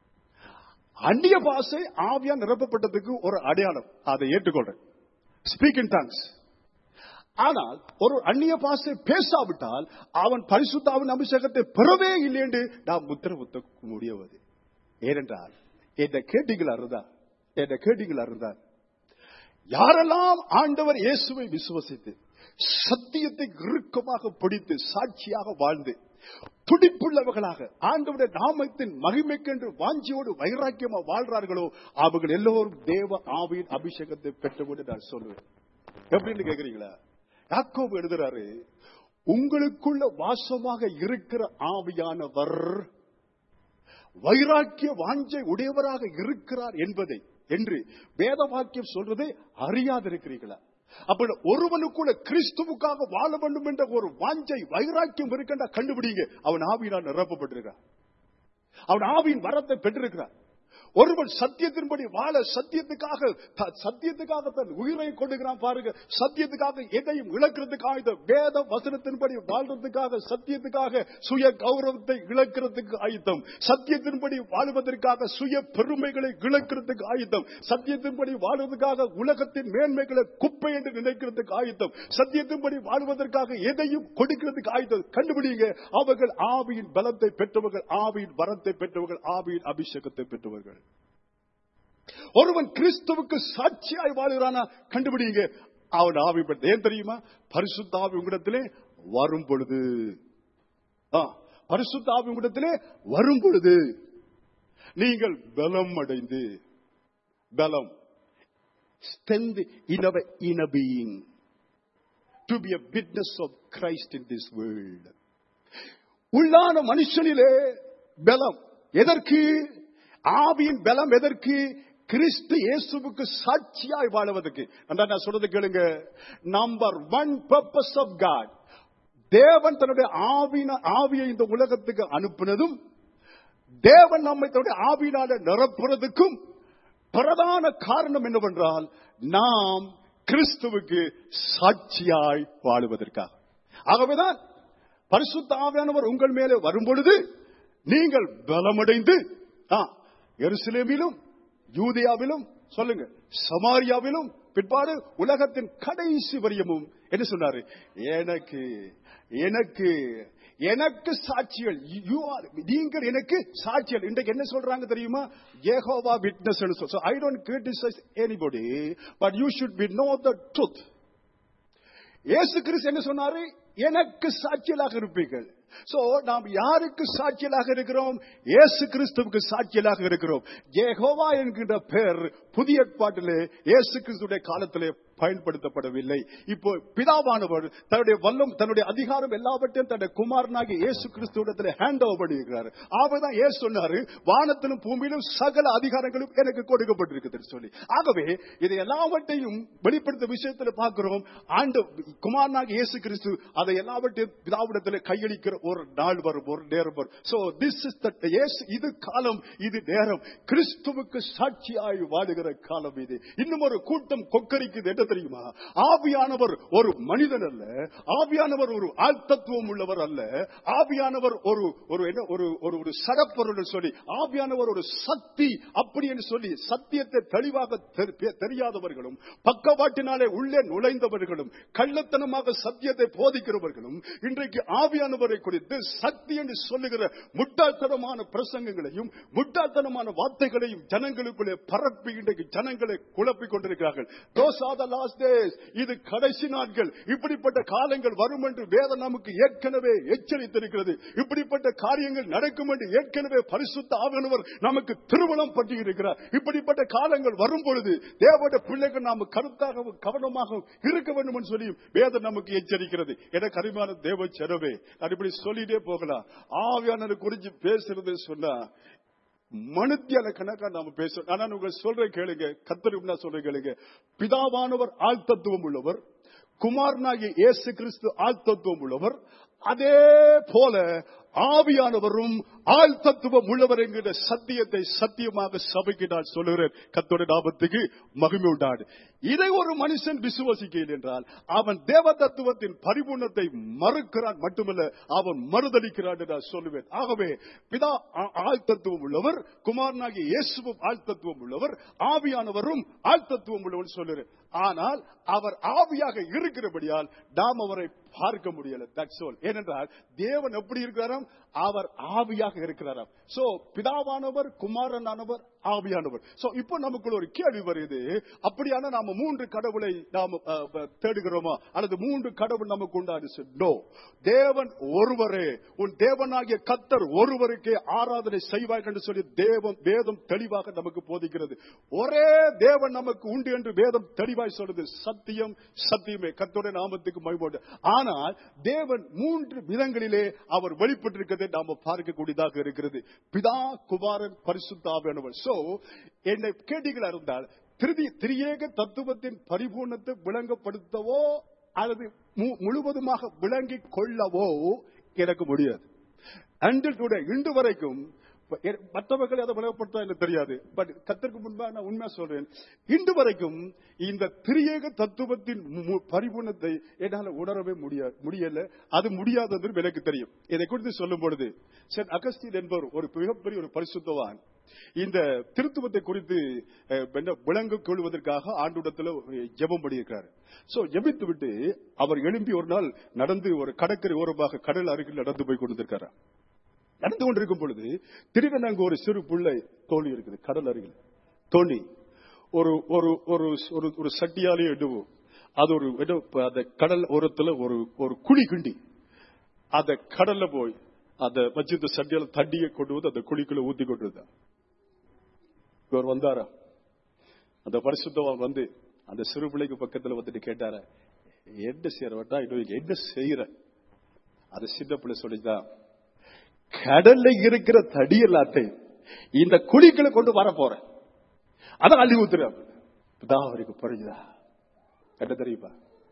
அந்நிய பாஷை ஆவியா நிரப்பப்பட்டதுக்கு ஒரு அடையாளம் அதை ஏற்றுக்கொள்றேன் ஸ்பீக் இன் டாங்ஸ் ஆனால் ஒரு அந்நிய பாஷை பேசாவிட்டால் அவன் பரிசுத்தாவின் அபிஷேகத்தை பெறவே இல்லை என்று நான் முத்திர குத்த முடியவது ஏனென்றால் என்ன கேட்டீங்களா இருந்தா என்ன கேட்டீங்களா இருந்தார் யாரெல்லாம் ஆண்டவர் இயேசுவை விசுவசித்து சத்தியத்தை இறுக்கமாக பிடித்து சாட்சியாக வாழ்ந்து துடிப்புள்ளவர்களாக ஆண்டவருடைய நாமத்தின் மகிமைக்கென்று வாஞ்சியோடு வைராக்கியமா வாழ்றார்களோ அவர்கள் எல்லோரும் தேவ ஆவியின் அபிஷேகத்தை பெற்றவர்கள் நான் சொல்லுவேன் எப்படின்னு கேக்குறீங்களா யாக்கோபு எழுதுறாரு உங்களுக்குள்ள வாசமாக இருக்கிற ஆவியானவர் வைராக்கிய வாஞ்சை உடையவராக இருக்கிறார் என்பதை என்று வேத வாக்கியம் சொல்றதை அறியாதிருக்கிறீர்களா அப்ப ஒருவனுக்குள்ள கிறிஸ்துவுக்காக வாழ வேண்டும் என்ற ஒரு வாஞ்சை வைராக்கியம் இருக்கின்ற கண்டுபிடிங்க அவன் ஆவியினால் நிரப்பப்பட்டிருக்கிறான் அவன் ஆவியின் வரத்தை பெற்றிருக்கிறான் ஒருவன் சத்தியத்தின்படி வாழ சத்தியத்துக்காக த- சத்தியத்துக்காக தன் உயிரை கொடுக்கிறான் பாருங்க சத்தியத்துக்காக எதையும் இழக்கிறதுக்காக இந்த வேத வசனத்தின்படி வாழ்றதுக்காக சத்தியத்துக்காக சுய கௌரவத்தை இழக்கிறதுக்கு ஆயுத்தம் சத்தியத்தின்படி வாழ்வதற்காக சுய பெருமைகளை இழக்கிறதுக்கு ஆயுத்தம் சத்தியத்தின்படி வாழ்வதற்காக உலகத்தின் மேன்மைகளை குப்பை என்று நினைக்கிறதுக்கு ஆயுத்தம் சத்தியத்தின்படி வாழ்வதற்காக எதையும் கொடுக்கிறதுக்கு ஆயுத்தம் கண்டுபிடிங்க அவர்கள் ஆவியின் பலத்தை பெற்றவர்கள் ஆவியின் வரத்தை பெற்றவர்கள் ஆவியின் அபிஷேகத்தை பெற்றவர்கள் ஒருவன் கிறிஸ்துவுக்கு சாட்சியாய் வாழ்கிறானா கண்டுபிடிங்க அவன் ஆவி பெற்ற ஏன் தெரியுமா பரிசுத்த ஆவி உங்களிடத்திலே வரும் பொழுது ஆ, பரிசுத்த ஆவி உங்களிடத்திலே வரும் பொழுது நீங்கள் பலம் அடைந்து பலம் strength in our inner being to be a witness of Christ in this world. உள்ளான மனுஷனிலே பலம் எதற்கு ஆவியின் பலம் எதற்கு கிறிஸ்து இயேசுவுக்கு சாட்சியாய் வாழுவதற்கு அதான் நான் சொல்றது கேளுங்க number one purpose of God தேவன் தன்னுடைய ஆவின ஆவியை இந்த உலகத்துக்கு அனுப்பினதும் தேவன் நம்மை தன்னுடைய ஆவியினால நிரப்புறதுக்கும் பிரதான காரணம் என்னவென்றால் நாம் கிறிஸ்துவுக்கு சாட்சியாய் வாழுவதற்காக ஆகவேதான் பரிசுத்த ஆவியானவர் உங்கள் மேலே வரும் பொழுது நீங்கள் பலமடைந்து ஆ, எருசலேமிலும் யூதியாவிலும் சொல்லுங்க சமாரியாவிலும் பிற்பாடு உலகத்தின் கடைசி வரியமும் என்ன சொன்னாரு எனக்கு எனக்கு எனக்கு சாட்சிகள் you are நீங்கள் எனக்கு சாட்சிகள் இன்றைக்கு என்ன சொல்றாங்க தெரியுமா Jehovah witness I don't criticize anybody but you should be know the truth இயேசு கிறிஸ்து என்ன சொன்னாரு எனக்கு சாட்சியலாக இருப்பீர்கள் சோ நாம் யாருக்கு சாட்சியலாக இருக்கிறோம் இயேசு கிறிஸ்துவுக்கு சாட்சியலாக இருக்கிறோம் ஜெகோவா என்கின்ற பெயர் புதிய ஏற்பாட்டிலே இயேசு கிறிஸ்துடைய காலத்திலே பயன்படுத்தப்படவில்லை இப்போ பிதாவானவர் தன்னுடைய வல்லம் தன்னுடைய அதிகாரம் எல்லாவற்றையும் தன்னுடைய குமாரனாகி இயேசு கிறிஸ்துவிடத்தில் ஹேண்ட் ஓவர் பண்ணியிருக்கிறார் ஆகவேதான் இயேசு சொன்னாரு வானத்திலும் பூமியிலும் சகல அதிகாரங்களும் எனக்கு கொடுக்கப்பட்டிருக்குதுன்னு சொல்லி ஆகவே இதை எல்லாவற்றையும் வெளிப்படுத்த விஷயத்துல பார்க்கிறோம் ஆண்டு குமாரனாக இயேசு கிறிஸ்து அதை எல்லாவற்றையும் பிதாவிடத்தில் கையளிக்கிற ஒரு நாள் வரும் ஒரு நேரம் வரும் சோ திஸ் இஸ் இயேசு இது காலம் இது நேரம் கிறிஸ்துவுக்கு சாட்சியாய் வாழுகிற காலம் இது இன்னும் ஒரு கூட்டம் கொக்கரிக்குது என்ன தெரியுமா ஆவியானவர் ஒரு மனிதன் அல்ல ஆவியானவர் ஒரு ஆழ்த்தத்துவம் உள்ளவர் அல்ல ஆவியானவர் ஒரு ஒரு என்ன ஒரு ஒரு ஒரு சடப்பொருள் சொல்லி ஆவியானவர் ஒரு சக்தி அப்படி என்று சொல்லி சத்தியத்தை தெளிவாக தெரி- தெரியாதவர்களும் பக்கவாட்டினாலே உள்ளே நுழைந்தவர்களும் கள்ளத்தனமாக சத்தியத்தை போதிக்கிறவர்களும் இன்றைக்கு ஆவியானவரை குறித்து சக்தி என்று சொல்லுகிற முட்டாள்தனமான பிரசங்கங்களையும் முட்டாள்தனமான வார்த்தைகளையும் ஜனங்களுக்குள்ளே பரப்பி இன்றைக்கு ஜனங்களை குழப்பிக் கொண்டிருக்கிறார்கள் Those are the last days இது கடைசி நாட்கள் இப்படிப்பட்ட காலங்கள் வரும் என்று வேதம் நமக்கு ஏற்கனவே எச்சரித்திருக்கிறது இப்படிப்பட்ட காரியங்கள் நடக்கும் என்று ஏற்கனவே பரிசுத்த ஆவியானவர் நமக்கு திருமணம் பற்றி இருக்கிறார் இப்படிப்பட்ட காலங்கள் வரும் பொழுது தேவனுடைய பிள்ளைகள் நாம் கருத்தாகவும் கவனமாகவும் இருக்க வேண்டும் என்று சொல்லி வேதம் நமக்கு எச்சரிக்கிறது என கரிமான தேவ செலவே நான் இப்படி சொல்லிட்டே போகலாம் ஆவியானவர் குறித்து பேசுறது சொன்னா மனுத்தியான கணக்கா நாம பேசுறோம் ஆனா உங்க சொல்ற கேளுங்க கத்தருக்கு நான் சொல்ற கேளுங்க பிதாவானவர் ஆள் தத்துவம் உள்ளவர் குமாரனாகிய இயேசு கிறிஸ்து ஆள் தத்துவம் உள்ளவர் அதே போல ஆவியானவரும் ஆள் தத்துவம் உள்ளவர் என்கிற சத்தியத்தை சத்தியமாக சபைக்கு நான் சொல்லுகிறேன் கத்தோட நாமத்துக்கு மகிமை உண்டாடு இதை ஒரு மனுஷன் விசுவசிக்கிறேன் என்றால் அவன் தேவ தத்துவத்தின் பரிபூர்ணத்தை மறுக்கிறான் மட்டுமல்ல அவன் மறுதளிக்கிறான் என்று நான் சொல்லுவேன் ஆகவே பிதா ஆ- ஆள் தத்துவம் உள்ளவர் குமாரனாகிய இயேசுவும் ஆள் தத்துவம் உள்ளவர் ஆவியானவரும் ஆள் தத்துவம் உள்ளவர் சொல்லுறேன் ஆனால் அவர் ஆவியாக இருக்கிறபடியால் நாம் அவரை பார்க்க முடியல தட்ஸ் all ஏனென்றால் தேவன் எப்படி இருக்கிறாராம் அவர் ஆவியாக இருக்கிறாராம் சோ பிதாவானவர் குமாரனானவர் ஆவியானவர் சோ இப்போ நமக்குள்ள ஒரு கேள்வி வருது அப்படியான நாம மூன்று கடவுளை நாம அஹ், அஹ், தேடுகிறோமா அல்லது மூன்று கடவுள் நமக்கு உண்டாது நோ தேவன் ஒருவரே உன் தேவனாகிய கத்தர் ஒருவருக்கே ஆராதனை செய்வார்கள் என்று சொல்லி தேவம் வேதம் தெளிவாக நமக்கு போதிக்கிறது ஒரே தேவன் நமக்கு உண்டு என்று வேதம் தெளிவாய் சொல்றது சத்தியம் சத்தியமே கத்தோட நாமத்துக்கு மகிழ்வோடு ஆனால் தேவன் மூன்று விதங்களிலே அவர் வெளிப்பட்டிருக்கிறதை நாம பார்க்கக்கூடியதாக இருக்கிறது பிதா குமாரன் பரிசுத்தாவியானவர் சோ என்னை கேட்டீங்களா இருந்தால் திருதி திரியேக தத்துவத்தின் பரிபூர்ணத்தை விளங்கப்படுத்தவோ அல்லது மு- முழுவதுமாக விளங்கிக் கொள்ளவோ எனக்கு முடியாது அண்டில் டுடே இன்று வரைக்கும் ப- எ- மற்றவர்கள் அதை விளங்கப்படுத்தா எனக்கு தெரியாது பட் கத்திற்கு முன்பாக நான் உண்மையா சொல்றேன் இன்று வரைக்கும் இந்த திரியேக தத்துவத்தின் மு- பரிபூர்ணத்தை என்னால உணரவே முடியாது முடியல அது முடியாதது எனக்கு தெரியும் இதை குறித்து சொல்லும் பொழுது சென் அகஸ்டின் என்பவர் ஒரு மிகப்பெரிய ஒரு பரிசுத்தவான் இந்த திருத்துவத்தை குறித்து அஹ், என்ன விளங்க கொள்வதற்காக ஆண்டுடத்துல ஜெபம் பண்ணியிருக்காரு சோ ஜெபித்து விட்டு அவர் எழும்பி ஒரு நாள் நடந்து ஒரு கடற்கரை ஓரமாக கடல் அருகில் நடந்து போய் கொண்டிருக்காரு நடந்து கொண்டிருக்கும் பொழுது திடீரென அங்கு ஒரு சிறு பிள்ளை தோணி இருக்குது கடல் அருகில் தோணி ஒரு ஒரு ஒரு ஒரு ஒரு சட்டியாலே எடுவோம் அது ஒரு ஏதோ அந்த கடல் ஓரத்துல ஒரு ஒரு குழி கிண்டி அந்த கடல்ல போய் அந்த வச்சு இந்த சட்டியால தண்ணியை கொண்டு வந்து அந்த குழிக்குள்ள ஊத்தி கொண்டு இருந்தார் இவர் வந்தாரா அந்த பரிசுத்தவான் வந்து அந்த சிறு பிள்ளைக்கு பக்கத்துல வந்துட்டு கேட்டார என்ன செய்யறவட்டா இன்னும் என்ன செய்யற அது சின்ன பிள்ளை சொல்லிதான் கடல்ல இருக்கிற தடி எல்லாத்தையும் இந்த குழிக்குள்ள கொண்டு வர போறேன் அதான் அள்ளி ஊத்துறேன் இப்பதான் அவருக்கு புரிஞ்சுதா என்ன தெரியுமா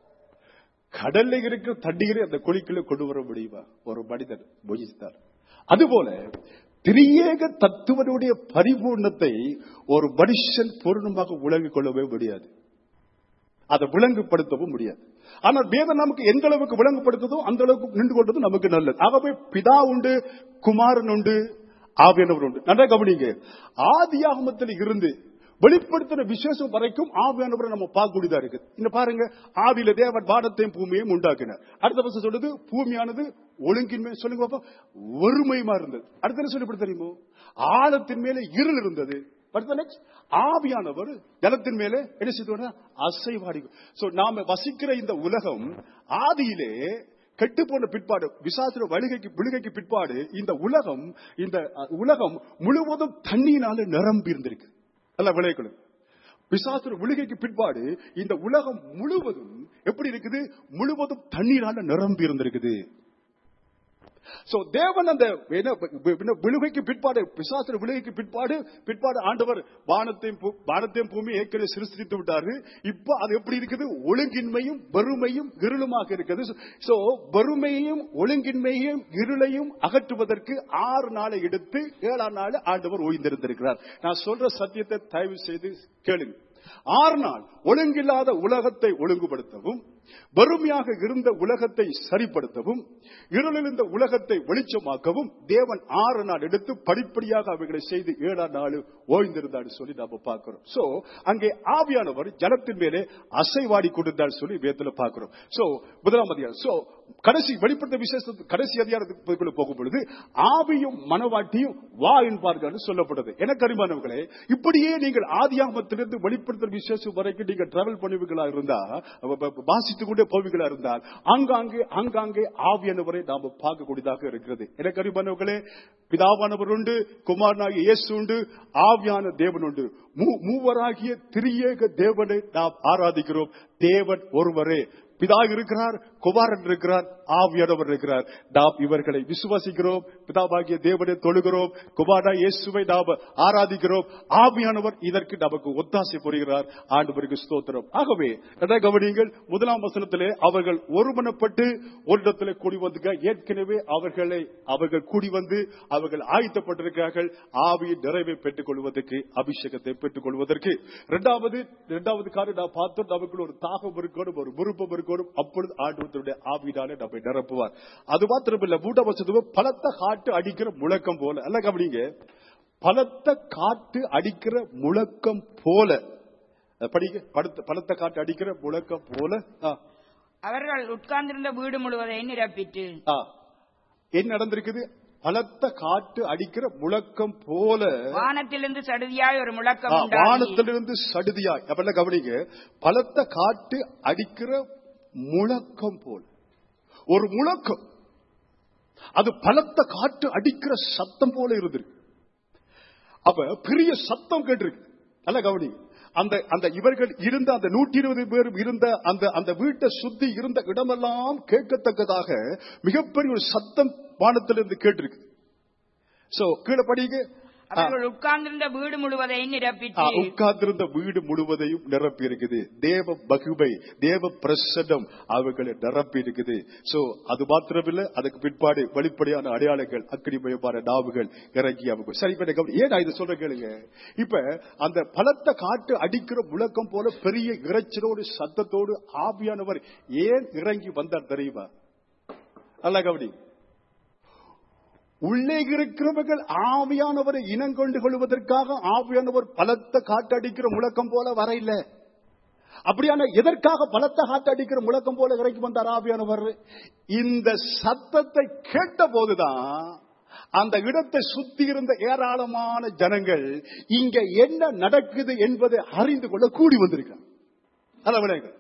கடல்ல இருக்கிற தண்ணீரை அந்த குழிக்குள்ள கொண்டு வர முடியுமா ஒரு மனிதன் முயற்சித்தார் அதுபோல திரியேக தத்துவனுடைய பரிபூர்ணத்தை ஒரு மனுஷன் பூர்ணமாக விளங்கிக் கொள்ளவே முடியாது அதை விளங்குபடுத்தவும் முடியாது ஆனால் வேதம் நமக்கு எந்த அளவுக்கு விளங்குபடுத்ததோ அந்த அளவுக்கு நின்று கொண்டது நமக்கு நல்லது ஆகவே பிதா உண்டு குமாரன் உண்டு ஆவியானவர் உண்டு நல்லா கவனிங்க ஆதியாகமத்தில் இருந்து வெளிப்படுத்தின விசேஷம் வரைக்கும் ஆவியானவரை நம்ம பார்க்கக்கூடியதா இருக்கு இந்த பாருங்க ஆவியில தேவன் வானத்தையும் பூமியையும் உண்டாக்கினார் அடுத்த வருஷம் சொல்லுது பூமியானது ஒழுங்கின்மை சொல்லுங்க பாப்போம் ஒருமையுமா இருந்தது அடுத்த என்ன சொல்லி தெரியுமோ ஆழத்தின் மேலே இருள் இருந்தது What's the next? ஆவியானவர் ஜலத்தின் மேலே என்ன செய்து அசைவாடி சோ நாம வசிக்கிற இந்த உலகம் ஆதியிலே கெட்டு போன பிற்பாடு விசாசுர வழிகைக்கு விழுகைக்கு பிற்பாடு இந்த உலகம் இந்த அஹ், உலகம் முழுவதும் தண்ணியினால நிரம்பி இருந்திருக்கு அல்ல விளையக்களும் பிசாசுர விழுகைக்கு பிற்பாடு இந்த உலகம் முழுவதும் எப்படி இருக்குது முழுவதும் தண்ணீரால நிரம்பி இருந்திருக்குது சோ தேவன் அந்த என்ன, என்ன, விழுகைக்கு பிற்பாடு பிசாசுர விழுகைக்கு பிற்பாடு பிற்பாடு ஆண்டவர் வானத்தையும் பூ- வானத்தையும் பூமி ஏற்கனவே சிருஷ்டித்து விட்டாரு இப்ப அது எப்படி இருக்குது ஒழுங்கின்மையும் வறுமையும் இருளுமாக இருக்குது சோ வறுமையையும் ஒழுங்கின்மையையும் இருளையும் அகற்றுவதற்கு ஆறு நாளை எடுத்து ஏழாம் நாள் ஆண்டவர் ஓய்ந்திருந்திருக்கிறார் நான் சொல்ற சத்தியத்தை தயவு செய்து கேளுங்க ஆறு நாள் ஒழுங்கில்லாத உலகத்தை ஒழுங்குபடுத்தவும் வறுமையாக இருந்த உலகத்தை சரிப்படுத்தவும் இருளில் இருந்த உலகத்தை வெளிச்சமாக்கவும் தேவன் ஆறு நாள் எடுத்து படிப்படியாக அவைகளை செய்து ஏழாம் நாள் ஓய்ந்திருந்தார் சொல்லி நாம பார்க்கிறோம் சோ அங்கே ஆவியானவர் ஜலத்தின் மேலே அசைவாடி கொண்டிருந்தார் சொல்லி வேத்துல பார்க்கிறோம் சோ முதலாம் அதிகாரம் சோ கடைசி வெளிப்படுத்த விசேஷத்து கடைசி அதிகாரத்துக்குள்ள போகும் பொழுது ஆவியும் மனவாட்டியும் வா என்பார்கள் சொல்லப்பட்டது எனக்கு அறிமானவர்களே இப்படியே நீங்கள் ஆதியாமத்திலிருந்து வெளிப்படுத்த விசேஷம் வரைக்கும் நீங்க டிராவல் பண்ணுவீங்களா இருந்தா வ- வ- வாசித்துக் கொண்டே போவீங்களா இருந்தால் ஆங்காங்கே ஆங்காங்கே ஆவியானவரை நாம பார்க்கக்கூடியதாக இருக்கிறது எனக்கு அறிமானவர்களே பிதாவானவர் உண்டு குமாரனாகிய இயேசு உண்டு ஆவியான தேவன் உண்டு மூ- மூவராகிய திரியேக தேவனை நாம் ஆராதிக்கிறோம் தேவன் ஒருவரே பிதா இருக்கிறார் குமாரன் இருக்கிறார் ஆவியானவர் இருக்கிறார் நாம் இவர்களை விசுவாசிக்கிறோம் பிதாவாகிய தேவனை தொழுகிறோம் குமாரா இயேசுவை நாம் ஆராதிக்கிறோம் ஆவியானவர் இதற்கு நமக்கு ஒத்தாசை புரிகிறார் ஆண்டவருக்கு ஸ்தோத்திரம் ஆகவே என்ன கவனியுங்கள் முதலாம் வசனத்திலே அவர்கள் ஒருமனப்பட்டு ஒரு இடத்திலே கூடி வந்துங்க ஏற்கனவே அவர்களை அவர்கள் கூடி வந்து அவர்கள் ஆயத்தப்பட்டிருக்கிறார்கள் ஆவியின் நிறைவை பெற்றுக் கொள்வதற்கு அபிஷேகத்தை பெற்றுக் கொள்வதற்கு இரண்டாவது இரண்டாவது காரியம் நான் பார்த்தோம் நமக்குள்ள ஒரு தாகம் இருக்கணும் ஒரு விருப்பம் இருக்கணும் அப்பொழுது ஆண்டவருடைய ஆவியினாலே நம்மை நிரப்புவார் அது மாத்திரமில்ல மூன்றாம் வருஷத்துக்கு பலத்த காட்டு அடிக்கிற முழக்கம் போல அல்ல கவனிங்க பலத்த காட்டு அடிக்கிற முழக்கம் போல அஹ் படிங்க படுத்த- பலத்த காட்டு அடிக்கிற முழக்கம் போல ஆ, அவர்கள் உட்கார்ந்திருந்த வீடு முழுவதையும் நிரப்பிட்டு ஆ. என்ன நடந்திருக்குது பலத்த காட்டு அடிக்கிற முழக்கம் போல வானத்திலிருந்து சடுதியாய் ஒரு முழக்கம் ஆ, உண்டாகி வானத்திலிருந்து சடுதியாய் அப்பெல்லாம் கவனிங்க பலத்த காட்டு அடிக்கிற முழக்கம் போல் ஒரு முழக்கம் அது பலத்த காட்டு அடிக்கிற சத்தம் போல இருந்திருக்கு அப்ப பெரிய சத்தம் கேட்டிருக்கு நல்ல கவனி அந்த அந்த இவர்கள் இருந்த அந்த நூற்றி இருபது பேர் இருந்த அந்த அந்த வீட்டை சுத்தி இருந்த இடமெல்லாம் கேட்கத்தக்கதாக மிகப்பெரிய ஒரு சத்தம் வானத்திலிருந்து கேட்டிருக்கு சோ கீழே படிங்க ஆ. அவர்கள் உட்கார்ந்திருந்த வீடு முழுவதையும் நிரப்பிட்டு உட்கார்ந்திருந்த வீடு முழுவதையும் நிரப்பி இருக்குது தேவ மகிமை தேவ பிரசன்னம் அவர்களை நிரப்பி இருக்குது சோ அது மாத்திரமில்ல அதுக்கு பிற்பாடு வெளிப்படையான அடையாளங்கள் அக்கினிமயமான நாவுகள் இறங்கி அவங்க சரி இப்ப எனக்கு ஏன் நான் இதை சொல்ற கேளுங்க இப்ப அந்த பலத்த காட்டு அடிக்கிற முழக்கம் போல பெரிய இறைச்சலோடு சத்தத்தோடு ஆவியானவர் ஏன் இறங்கி வந்தார் தெரியுமா அல்ல கவனி உள்ளே இருக்கிறவர்கள் ஆவியானவரை இனங்கொண்டு கொள்வதற்காக ஆவியானவர் பலத்த காட்டடிக்கிற முழக்கம் போல வர இல்ல அப்படியான எதற்காக பலத்த காட்டடிக்கிற முழக்கம் போல இறக்கி வந்தார் ஆவியானவர் இந்த சத்தத்தை கேட்ட போதுதான் அந்த இடத்தை சுத்தி இருந்த ஏராளமான ஜனங்கள் இங்க என்ன நடக்குது என்பதை அறிந்து கொள்ள கூடி வந்திருக்காங்க அதான் விளையாட்டு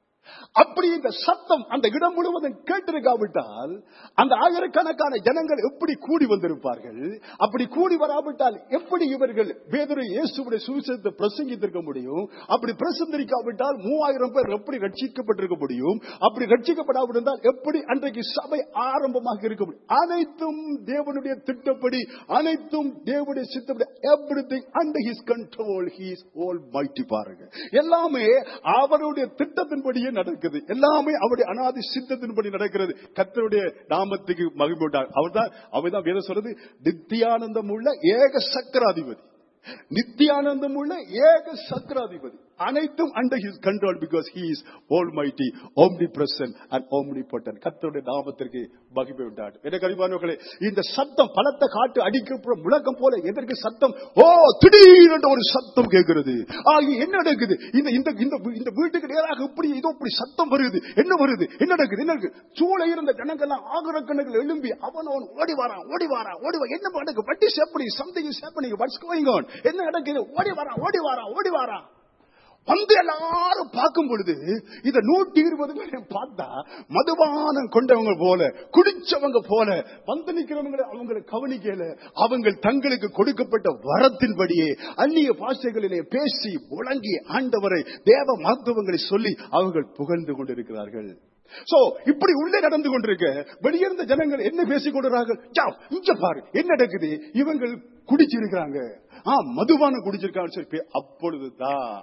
அப்படி இந்த சத்தம் அந்த இடம் முழுவதும் கேட்டிருக்காவிட்டால் அந்த ஆயிரக்கணக்கான ஜனங்கள் எப்படி கூடி வந்திருப்பார்கள் அப்படி கூடி வராவிட்டால் எப்படி இவர்கள் வேதனை இயேசுடைய சுவிசேஷத்தை பிரசங்கித்திருக்க முடியும் அப்படி பிரசந்திரிக்காவிட்டால் மூவாயிரம் பேர் எப்படி ரட்சிக்கப்பட்டிருக்க முடியும் அப்படி ரட்சிக்கப்படாவிட்டால் எப்படி அன்றைக்கு சபை ஆரம்பமாக இருக்க முடியும் அனைத்தும் தேவனுடைய திட்டப்படி அனைத்தும் தேவனுடைய சித்தப்படி everything under his control he's almighty பாருங்க எல்லாமே அவருடைய திட்டத்தின்படியே நடக்குது எல்லாமே அவருடைய அனாதி சித்தத்தின்படி நடக்கிறது கர்த்தருடைய நாமத்துக்கு மகிமை உண்டாகும் அவர்தான் அவர்தான் வேதம் சொல்றது நித்தியானந்தம் உள்ள ஏக சக்கராதிபதி நித்தியானந்தம் உள்ள ஏக சக்கராதிபதி அனைத்தும் under his control because he is almighty omnipresent and omnipotent கர்த்தருடைய நாமத்திற்கு மகிமை உண்டாடும் எனக்கு அறிவானவர்களே இந்த சத்தம் பலத்த காட்டு அடிக்கிற முழக்கம் போல எதற்கு சத்தம் ஓ திடீரென்று ஒரு சத்தம் கேட்கிறது ஆ, இங்க என்ன நடக்குது இந்த இந்த இந்த இந்த வீட்டுக்கு நேராக இப்படி இதோ இப்படி சத்தம் வருது என்ன வருது என்ன நடக்குது என்ன நடக்குது சூழ இருந்த ஜனங்கள்லாம் ஆகரக்கணக்கில் எழும்பி அவன் அவன் ஓடி வாரான் ஓடி வாரான் ஓடி வா என்ன நடக்கு வட்டி சேப்பனி சம்திங் சேப்பனி வாட்ஸ் கோயிங் ஆன் என்ன நடக்குது ஓடி வாரான் ஓடி வாரான் ஓடி வாரான் வந்து எல்லாரும் பார்க்கும் பொழுது இத நூற்றி இருபது பேரையும் பார்த்தா மதுபானம் கொண்டவங்க போல குடிச்சவங்க போல வந்து நிக்கிறவங்களை அவங்களை கவனிக்கல அவங்க தங்களுக்கு கொடுக்கப்பட்ட வரத்தின்படியே அந்நிய பாஷைகளிலே பேசி முழங்கி ஆண்டவரை தேவ மருத்துவங்களை சொல்லி அவர்கள் புகழ்ந்து கொண்டிருக்கிறார்கள் சோ இப்படி உள்ளே நடந்து கொண்டிருக்க வெளியிருந்த ஜனங்கள் என்ன பேசிக் கொண்டிருக்கிறார்கள் ஜா, இங்க பாரு என்ன நடக்குது இவங்கள் குடிச்சிருக்கிறாங்க ஆ மதுபானம் குடிச்சிருக்காங்க சொல்லி பே- அப்பொழுதுதான்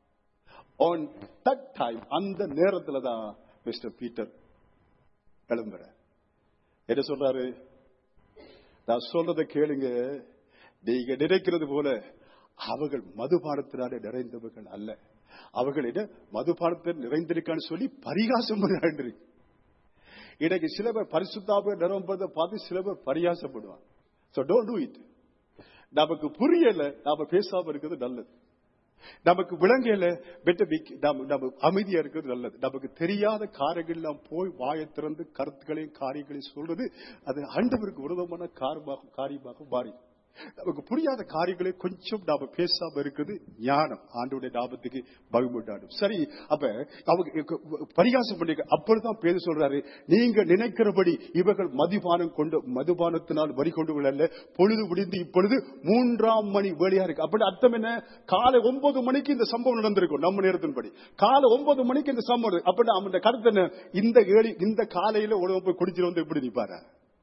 on that time அந்த நேரத்துல தான் மிஸ்டர் பீட்டர் கிளம்புற என்ன சொல்றாரு நான் சொல்றதை கேளுங்க நீங்க நினைக்கிறது போல அவர்கள் மதுபானத்தினாலே நிறைந்தவர்கள் அல்ல அவர்கள் என்ன மதுபானத்தில் நிறைந்திருக்கான்னு சொல்லி பரிகாசம் பண்ணி இன்னைக்கு சில பேர் பரிசுத்தாப நிரம்பதை பார்த்து சில பேர் பரியாசப்படுவாங்க சோ டோன்ட் டூ இட் நமக்கு புரியல நாம பேசாம இருக்கிறது நல்லது நமக்கு விளங்கல பெட்ட நம்ம நம்ம அமைதியா இருக்கிறது நல்லது நமக்கு தெரியாத காரியங்கள் எல்லாம் போய் வாயை திறந்து கருத்துக்களையும் காரியங்களையும் சொல்றது அது ஆண்டவருக்கு விரோதமான காரியமாக காரியமாக மாறி நமக்கு புரியாத காரியங்களை கொஞ்சம் நாம பேசாம இருக்குது ஞானம் ஆண்டோடைய லாபத்துக்கு பகுமுண்டாடும் சரி அப்ப அவங்க பரிகாசம் பண்ணி அப்பொழுதுதான் பேர் சொல்றாரு நீங்க நினைக்கிறபடி இவர்கள் மதுபானம் கொண்டு மதுபானத்தினால் வரி கொண்டு விடல பொழுது முடிந்து இப்பொழுது மூன்றாம் மணி வேலையா இருக்கு அப்படி அர்த்தம் என்ன காலை ஒன்பது மணிக்கு இந்த சம்பவம் நடந்திருக்கும் நம்ம நேரத்தின்படி காலை ஒன்பது மணிக்கு இந்த சம்பவம் அப்படி அவன் கருத்து என்ன இந்த ஏழி இந்த காலையில உடம்பு போய் குடிச்சிட்டு வந்து எப்படி நிப்பாரு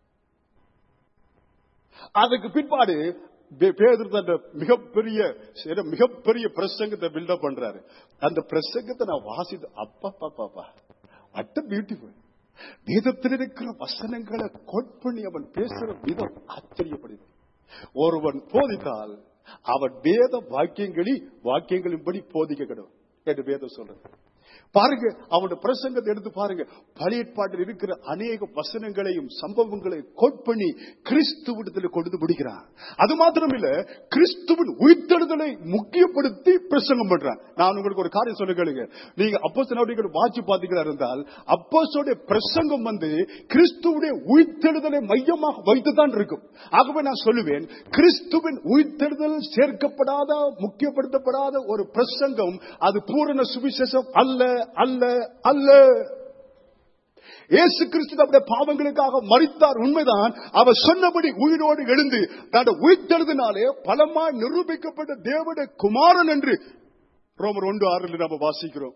அதுக்கு பிற்பாடு பேதர் தன் மிகப்பெரிய மிகப்பெரிய பிரசங்கத்தை பில்டப் பண்றாரு அந்த பிரசங்கத்தை நான் வாசித்து அப்பா பாப்பா அட்ட பியூட்டிஃபுல் வேதத்தில் இருக்கிற வசனங்களை கோட் பண்ணி அவன் பேசுற விதம் ஆச்சரியப்படுது ஒருவன் போதித்தால் அவன் வேத வாக்கியங்களி வாக்கியங்களின்படி போதிக்கணும் என்று வேதம் சொல்றது பாருங்க அவனுடைய பிரசங்கத்தை எடுத்து பாருங்க பழைய ஏற்பாட்டில் இருக்கிற அநேக வசனங்களையும் சம்பவங்களையும் கோட் பண்ணி கிறிஸ்துவிடத்தில் கொண்டு முடிக்கிறான் அது மாத்திரம் இல்ல கிறிஸ்துவின் உயிர்த்தெழுதலை முக்கியப்படுத்தி பிரசங்கம் பண்றான் நான் உங்களுக்கு ஒரு காரியம் சொல்ல கேளுங்க நீங்க அப்போ வாட்சி பாத்தீங்களா இருந்தால் அப்போசோடைய பிரசங்கம் வந்து கிறிஸ்துவுடைய உயிர்த்தெழுதலை மையமாக வைத்துதான் இருக்கும் ஆகவே நான் சொல்லுவேன் கிறிஸ்துவின் உயிர்த்தெழுதல் சேர்க்கப்படாத முக்கியப்படுத்தப்படாத ஒரு பிரசங்கம் அது பூரண சுவிசேஷம் அல்ல அல்ல அல்ல இயேசு கிறிஸ்து நம்முடைய பாவங்களுக்காக மறித்தார் உண்மைதான் அவர் சொன்னபடி உயிரோடு எழுந்து தன்னுடைய உயிர்த்தெழுதினாலே பலமாய் நிரூபிக்கப்பட்ட தேவனுடைய குமாரன் என்று ரோமர் ஒன்று ஆறில் நம்ம வாசிக்கிறோம்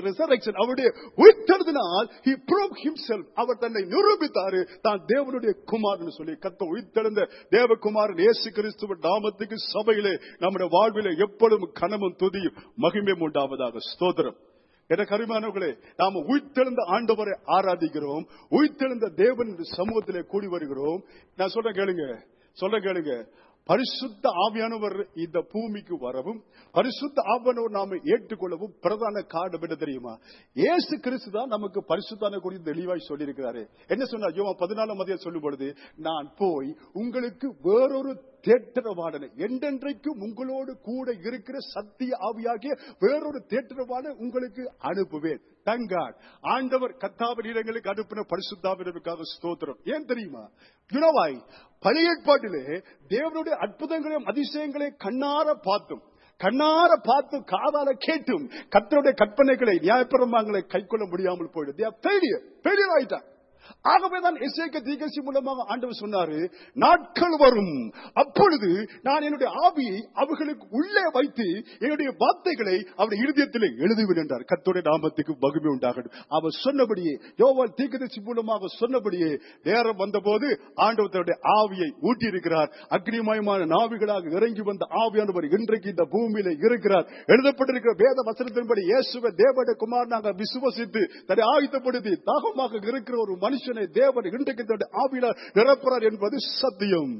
அவருடைய உயிர்த்தெழுதினால் he proved himself அவர் தன்னை நிரூபித்தாரு தான் தேவனுடைய குமார்னு சொல்லி கத்த உயிர்த்தெழுந்த தேவகுமாரன் இயேசு கிறிஸ்துவ நாமத்துக்கு சபையிலே நம்முடைய வாழ்விலே எப்பொழுதும் கனமும் துதியும் மகிமையும் உண்டாவதாக ஸ்தோத்திரம் என கருமானவர்களே நாம உயிர்த்தெழுந்த ஆண்டவரை ஆராதிக்கிறோம் உயிர்த்தெழுந்த தேவன் சமூகத்திலே கூடி வருகிறோம் நான் சொல்றேன் கேளுங்க சொல்ல கேளுங்க பரிசுத்த ஆவியானவர் இந்த பூமிக்கு வரவும் பரிசுத்த ஆவியானவர் நாம ஏற்றுக்கொள்ளவும் பிரதான காரணம் என்ன தெரியுமா ஏசு கிறிஸ்து தான் நமக்கு பரிசுத்தான குறித்து தெளிவாய் சொல்லியிருக்கிறாரு என்ன சொன்னா யோவா பதினாலாம் மதியம் சொல்லும் பொழுது நான் போய் உங்களுக்கு வேறொரு தேற்றவாடனை என்றென்றைக்கும் உங்களோடு கூட இருக்கிற சத்திய ஆவியாகிய வேறொரு தேற்றவாட உங்களுக்கு அனுப்புவேன் தங்காட் ஆண்டவர் கத்தாவின் இடங்களுக்கு அனுப்பின பரிசுத்தாவினருக்காக ஸ்தோத்திரம் ஏன் தெரியுமா யுனவாய் பழைய ஏற்பாட்டிலே தேவனுடைய அற்புதங்களையும் அதிசயங்களையும் கண்ணார பார்த்தும் கண்ணார பார்த்து காதால கேட்டும் கத்தருடைய கற்பனைகளை நியாயப்பிரமாங்களை கை கொள்ள முடியாமல் போயிடுது ஆயிட்டான் ஆகவேதான் இசைக்க தீகசி மூலமாக ஆண்டவர் சொன்னாரு நாட்கள் வரும் அப்பொழுது நான் என்னுடைய ஆவியை அவர்களுக்கு உள்ளே வைத்து என்னுடைய வார்த்தைகளை அவருடைய இருதயத்தில் எழுதுவேன் என்றார் கத்தோடைய நாமத்துக்கு மகிமை உண்டாகட்டும் அவர் சொன்னபடியே யோவால் தீகதசி மூலமாக சொன்னபடியே நேரம் வந்தபோது ஆண்டவர் தன்னுடைய ஆவியை ஊட்டியிருக்கிறார் அக்னிமயமான நாவிகளாக இறங்கி வந்த ஆவியானவர் இன்றைக்கு இந்த பூமியில இருக்கிறார் எழுதப்பட்டிருக்கிற வேத வசனத்தின்படி இயேசுவ தேவட குமார் நாங்கள் விசுவசித்து தன்னை ஆயுதப்படுத்தி தாகமாக இருக்கிற ஒரு மனுஷன் மனுஷனை தேவன் இன்றைக்கு தன்னுடைய ஆவியில நிரப்புறார் என்பது சத்தியம்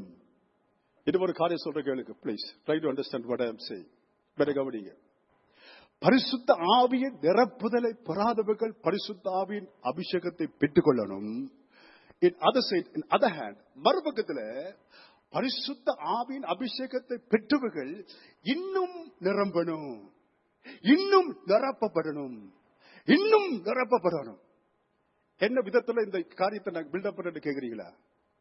இது ஒரு காரியம் சொல்ற கேளுங்க please try to understand what I am saying பெற கவனிங்க பரிசுத்த ஆவியின் நிரப்புதலை பெறாதவர்கள் பரிசுத்த ஆவியின் அபிஷேகத்தை பெற்றுக் கொள்ளணும் in other side in other hand மறுபக்கத்தில் பரிசுத்த ஆவியின் அபிஷேகத்தை பெற்றவர்கள் இன்னும் நிரம்பணும் இன்னும் நிரப்பப்படணும் இன்னும் நிரப்பப்படணும் என்ன விதத்துல இந்த காரியத்தை நான் பில்டப் பண்ணு கேக்குறீங்களா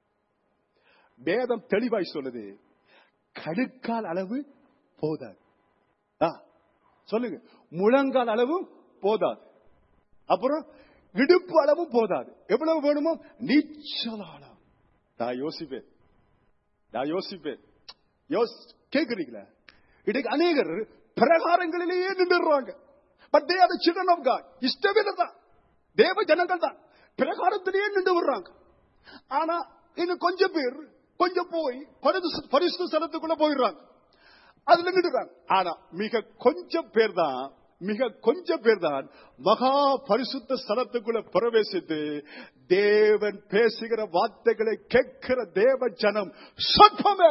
வேதம் தெளிவாய் சொல்லுது கடுக்கால் அளவு போதாது சொல்லுங்க முழங்கால் அளவும் போதாது அப்புறம் இடுப்பு அளவும் போதாது எவ்வளவு வேணுமோ நீச்சல் அளவு நான் யோசிப்பேன் நான் யோசிப்பேன் யோசி கேக்குறீங்களா இன்னைக்கு அநேகர் பிரகாரங்களிலேயே நின்றுறாங்க but they are children of God இஷ்டமே தான் தேவ ஜனங்கள் தான் பிரகாரத்திலேயே நின்று விடுறாங்க ஆனா இன்னும் கொஞ்சம் பேர் கொஞ்சம் போய் பரிசு ஸ்தலத்துக்குள்ள போயிடுறாங்க அதுல நின்றுறாங்க ஆனா மிக கொஞ்சம் பேர் தான் மிக கொஞ்சம் பேர் தான் மகா பரிசுத்த ஸ்தலத்துக்குள்ள பிரவேசித்து தேவன் பேசுகிற வார்த்தைகளை கேட்கிற தேவ ஜனம் சொற்பமே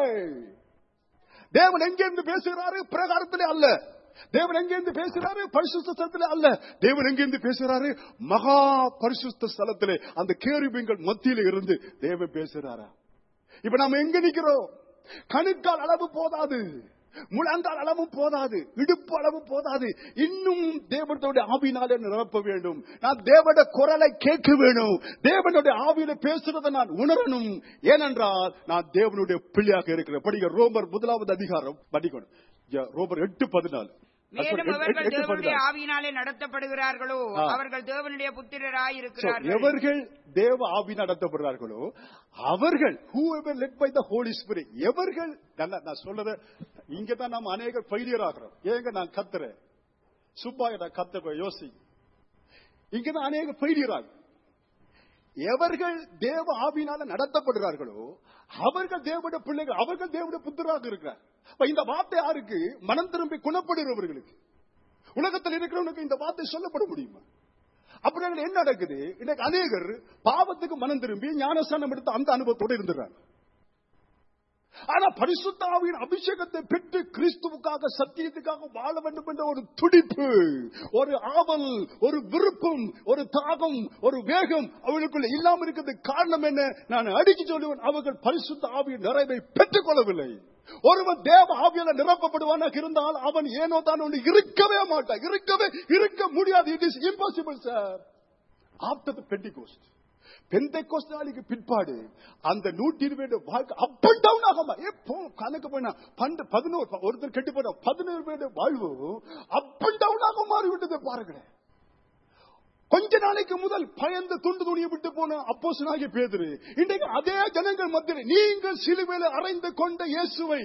தேவன் எங்கிருந்து பேசுகிறாரு பிரகாரத்திலே அல்ல தேவன் எங்கிருந்து பேசுறாரு பரிசுத்த ஸ்தலத்திலே அல்ல தேவன் எங்கிருந்து பேசுறாரு மகா பரிசுத்த ஸ்தலத்திலே அந்த கேருபிங்கள் மத்தியில இருந்து தேவன் பேசுறாரா இப்ப நாம எங்க நிக்கிறோம் கணுக்கால் அளவு போதாது முழங்கால் அளவும் போதாது இடுப்பு அளவும் போதாது இன்னும் தேவனுடைய ஆவினாலே நிரப்ப வேண்டும் நான் தேவனுடைய குரலை கேட்க வேணும் தேவனுடைய ஆவியில பேசுறதை நான் உணரணும் ஏனென்றால் நான் தேவனுடைய பிள்ளையாக இருக்கிறேன் படிக்க ரோமர் முதலாவது அதிகாரம் படிக்கணும் யா, ரோமர் எட்டு பதினாலு மேலும் அவர்கள் எட்டு தேவனுடைய பதினாலு ஆவியினாலே நடத்தப்படுகிறார்களோ ஆ. அவர்கள் தேவனுடைய So, புத்திரராயிருக்கிறார்கள் எவர்கள் தேவ ஆவி நடத்தப்படுறார்களோ அவர்கள் whoever led by the holy spirit எவர்கள் நல்லா நான் சொல்றத இங்க தான் நம்ம அநேக ஃபெயிலியர் ஆகிறோம் ஏங்க நான் கத்துறேன் சுப்பாக நான் கத்த யோசி இங்க தான் அநேக ஃபெயிலியர் ஆகும் எவர்கள் தேவ ஆவினால நடத்தப்படுகிறார்களோ அவர்கள் தேவனுடைய பிள்ளைகள் அவர்கள் தேவனுடைய புத்தராக இருக்கிறார் அப்ப இந்த வார்த்தை யாருக்கு மனம் திரும்பி குணப்படுகிறவர்களுக்கு உலகத்தில் இருக்கிறவனுக்கு இந்த வார்த்தை சொல்லப்பட முடியுமா அப்படின்னா என்ன நடக்குது இன்னைக்கு அநேகர் பாவத்துக்கு மனம் திரும்பி ஞானஸ்தானம் எடுத்து அந்த அனுபவத்தோடு இருந்துறாங்க ஆனா பரிசுத்த ஆவியின் அபிஷேகத்தை பெற்று கிறிஸ்துவுக்காக சத்தியத்துக்காக வாழ வேண்டும் என்ற ஒரு துடிப்பு ஒரு ஆவல் ஒரு விருப்பம் ஒரு தாகம் ஒரு வேகம் அவளுக்குள்ள இல்லாம இருக்கிறது காரணம் என்ன நான் அடிச்சு சொல்லுவேன் அவர்கள் பரிசுத்த ஆவியின் நிறைவை பெற்றுக் கொள்ளவில்லை ஒருவன் தேவ ஆவியால நிரப்பப்படுவானாக இருந்தால் அவன் ஏனோ தான் ஒன்று இருக்கவே மாட்டான் இருக்கவே இருக்க முடியாது it is impossible sir after the Pentecost பெந்தைக்கோஸ்ட் நாளைக்கு பிற்பாடு அந்த நூற்றி இருபது வாழ்க்கை அப் அண்ட் டவுன் ஆகாம எப்போ கணக்கு பண்ணா பண்டு பதினோரு ஒருத்தர் கெட்டு போன பதினோரு பேர் வாழ்வு அப் அண்ட் டவுன் ஆக மாறிவிட்டது பாருங்களேன் கொஞ்ச நாளைக்கு முதல் பயந்து துண்டு துணியை விட்டு போன அப்போசனாகிய பேதுரு இன்றைக்கு அதே ஜனங்கள் மத்தியில் நீங்கள் சிலுவையில் அறைந்து கொண்ட இயேசுவை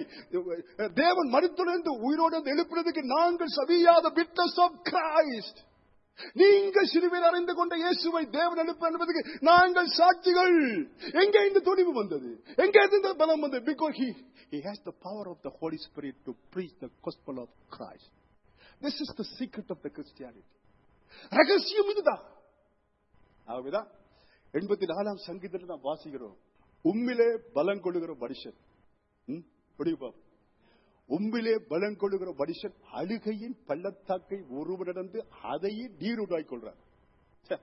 தேவன் மருத்துவந்து உயிரோடு வந்து எழுப்புறதுக்கு நாங்கள் சவியாத விட்னஸ் ஆஃப் கிரைஸ்ட் நீங்கள் சிலுவையில் அறைந்து கொண்ட இயேசுவை தேவன் அனுப்ப என்பதற்கு நாங்கள் சாட்சிகள் எங்கே இந்த துணிவு வந்தது எங்கே இந்த பலம் வந்தது because he he has the power of the holy spirit to preach the gospel of christ this is the secret of the christianity ரகசியம் இதுதான் ஆகவேதான் எண்பத்தி நாலாம் சங்கீதத்தில் நாம் வாசிக்கிறோம் உம்மிலே பலம் கொள்ளுகிற மனுஷன் ம்? படிங்க பாப்போம். உம்மிலே பலம் கொள்ளுகிற மனுஷன் அழுகையின் பள்ளத்தாக்கை ஒருவரிடந்து அதையே நீருடாய் கொள்றார் ச்சே.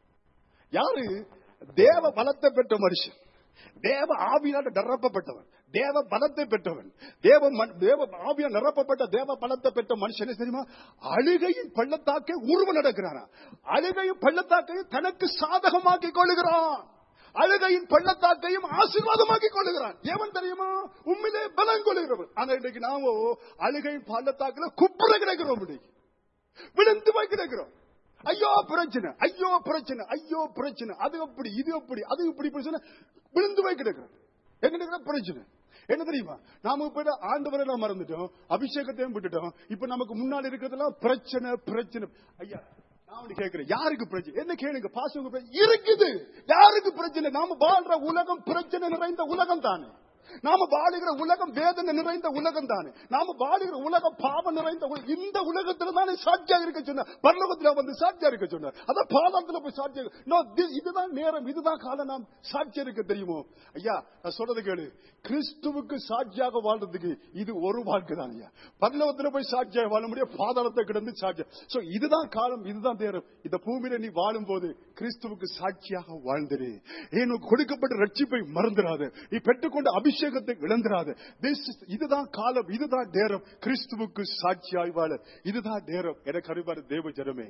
யாரு தேவ பலத்தை பெற்ற மனுஷன் தேவ ஆவியால் நிரப்பப்பட்டவன் தேவ பலத்தை பெற்றவன் தேவ ம- தேவ ஆவியால் நிரப்பப்பட்ட தேவ பலத்தை பெற்ற மனுஷன் என்ன தெரியுமா அழுகையின் பள்ளத்தாக்கை உருவ நடக்கிறானா அழுகையின் பள்ளத்தாக்கையும் தனக்கு சாதகமாக்கி கொள்ளுகிறான் அழுகையின் பள்ளத்தாக்கையும் ஆசீர்வாதமாக்கி கொள்ளுகிறான் தேவன் தெரியுமா உண்மையிலே பலம் கொள்ளுகிறவன் ஆனா இன்னைக்கு நாமோ அழுகையின் பள்ளத்தாக்குல குப்புற கிடக்கிறோம் இன்னைக்கு விழுந்து போய் கிடக்கிறோம் ஐயோ பிரச்சனை ஐயோ பிரச்சனை ஐயோ பிரச்சனை அது அப்படி இது அப்படி அது இப்படி பிரச்சனை விழுந்து போய் கிடக்கிறோம் எங்க இருக்கிற பிரச்சனை என்ன தெரியுமா நாம இப்ப ஆண்டவரை எல்லாம் மறந்துட்டோம் அபிஷேகத்தையும் விட்டுட்டோம் இப்ப நமக்கு முன்னாடி இருக்கிறதெல்லாம் பிரச்சனை பிரச்சனை ஐயா நான் ஒண்ணு கேட்கிறேன் யாருக்கு பிரச்சனை என்ன கேளுங்க பாசவங்க பிரச்சனை இருக்குது யாருக்கு பிரச்சனை நாம வாழ்ற உலகம் பிரச்சனை நிறைந்த உலகம் தானே நாம வாழுகிற உலகம் வேதனை நிறைந்த உலகம் தானே நாம வாழுகிற உலகம் பாவம் நிறைந்த உலகம். இந்த உலகத்துல தானே சாட்சியா இருக்க சொன்னார் பரலோகத்துல வந்து சாட்சியா இருக்க சொன்னார் அதான் பாதாளத்துல போய் சாட்சியா இருக்க- No, this- இதுதான் நேரம் இதுதான் காலம் நாம் சாட்சியா இருக்க தெரியுமோ ஐயா நான் சொல்றது கேளு கிறிஸ்துவுக்கு சாட்சியாக வாழ்றதுக்கு இது ஒரு வாழ்க்கை தான் ஐயா பரலோகத்துல போய் சாட்சியாக வாழ முடியும் பாதாளத்தை கிடந்து சாட்சியா சோ இதுதான் காலம் இதுதான் நேரம் இந்த பூமியில நீ வாழும் போது கிறிஸ்துவுக்கு சாட்சியாக வாழ்ந்திரு ஏன் கொடுக்கப்பட்ட ரட்சிப்பை மறந்துடாத நீ பெற்றுக்கொண்ட அபிஷேகத்தை இழந்துடாத This is- இதுதான் காலம் இதுதான் நேரம் கிறிஸ்துவுக்கு சாட்சியாய் வாழ இதுதான் நேரம் எனக்கு அறிவார் தேவ ஜனமே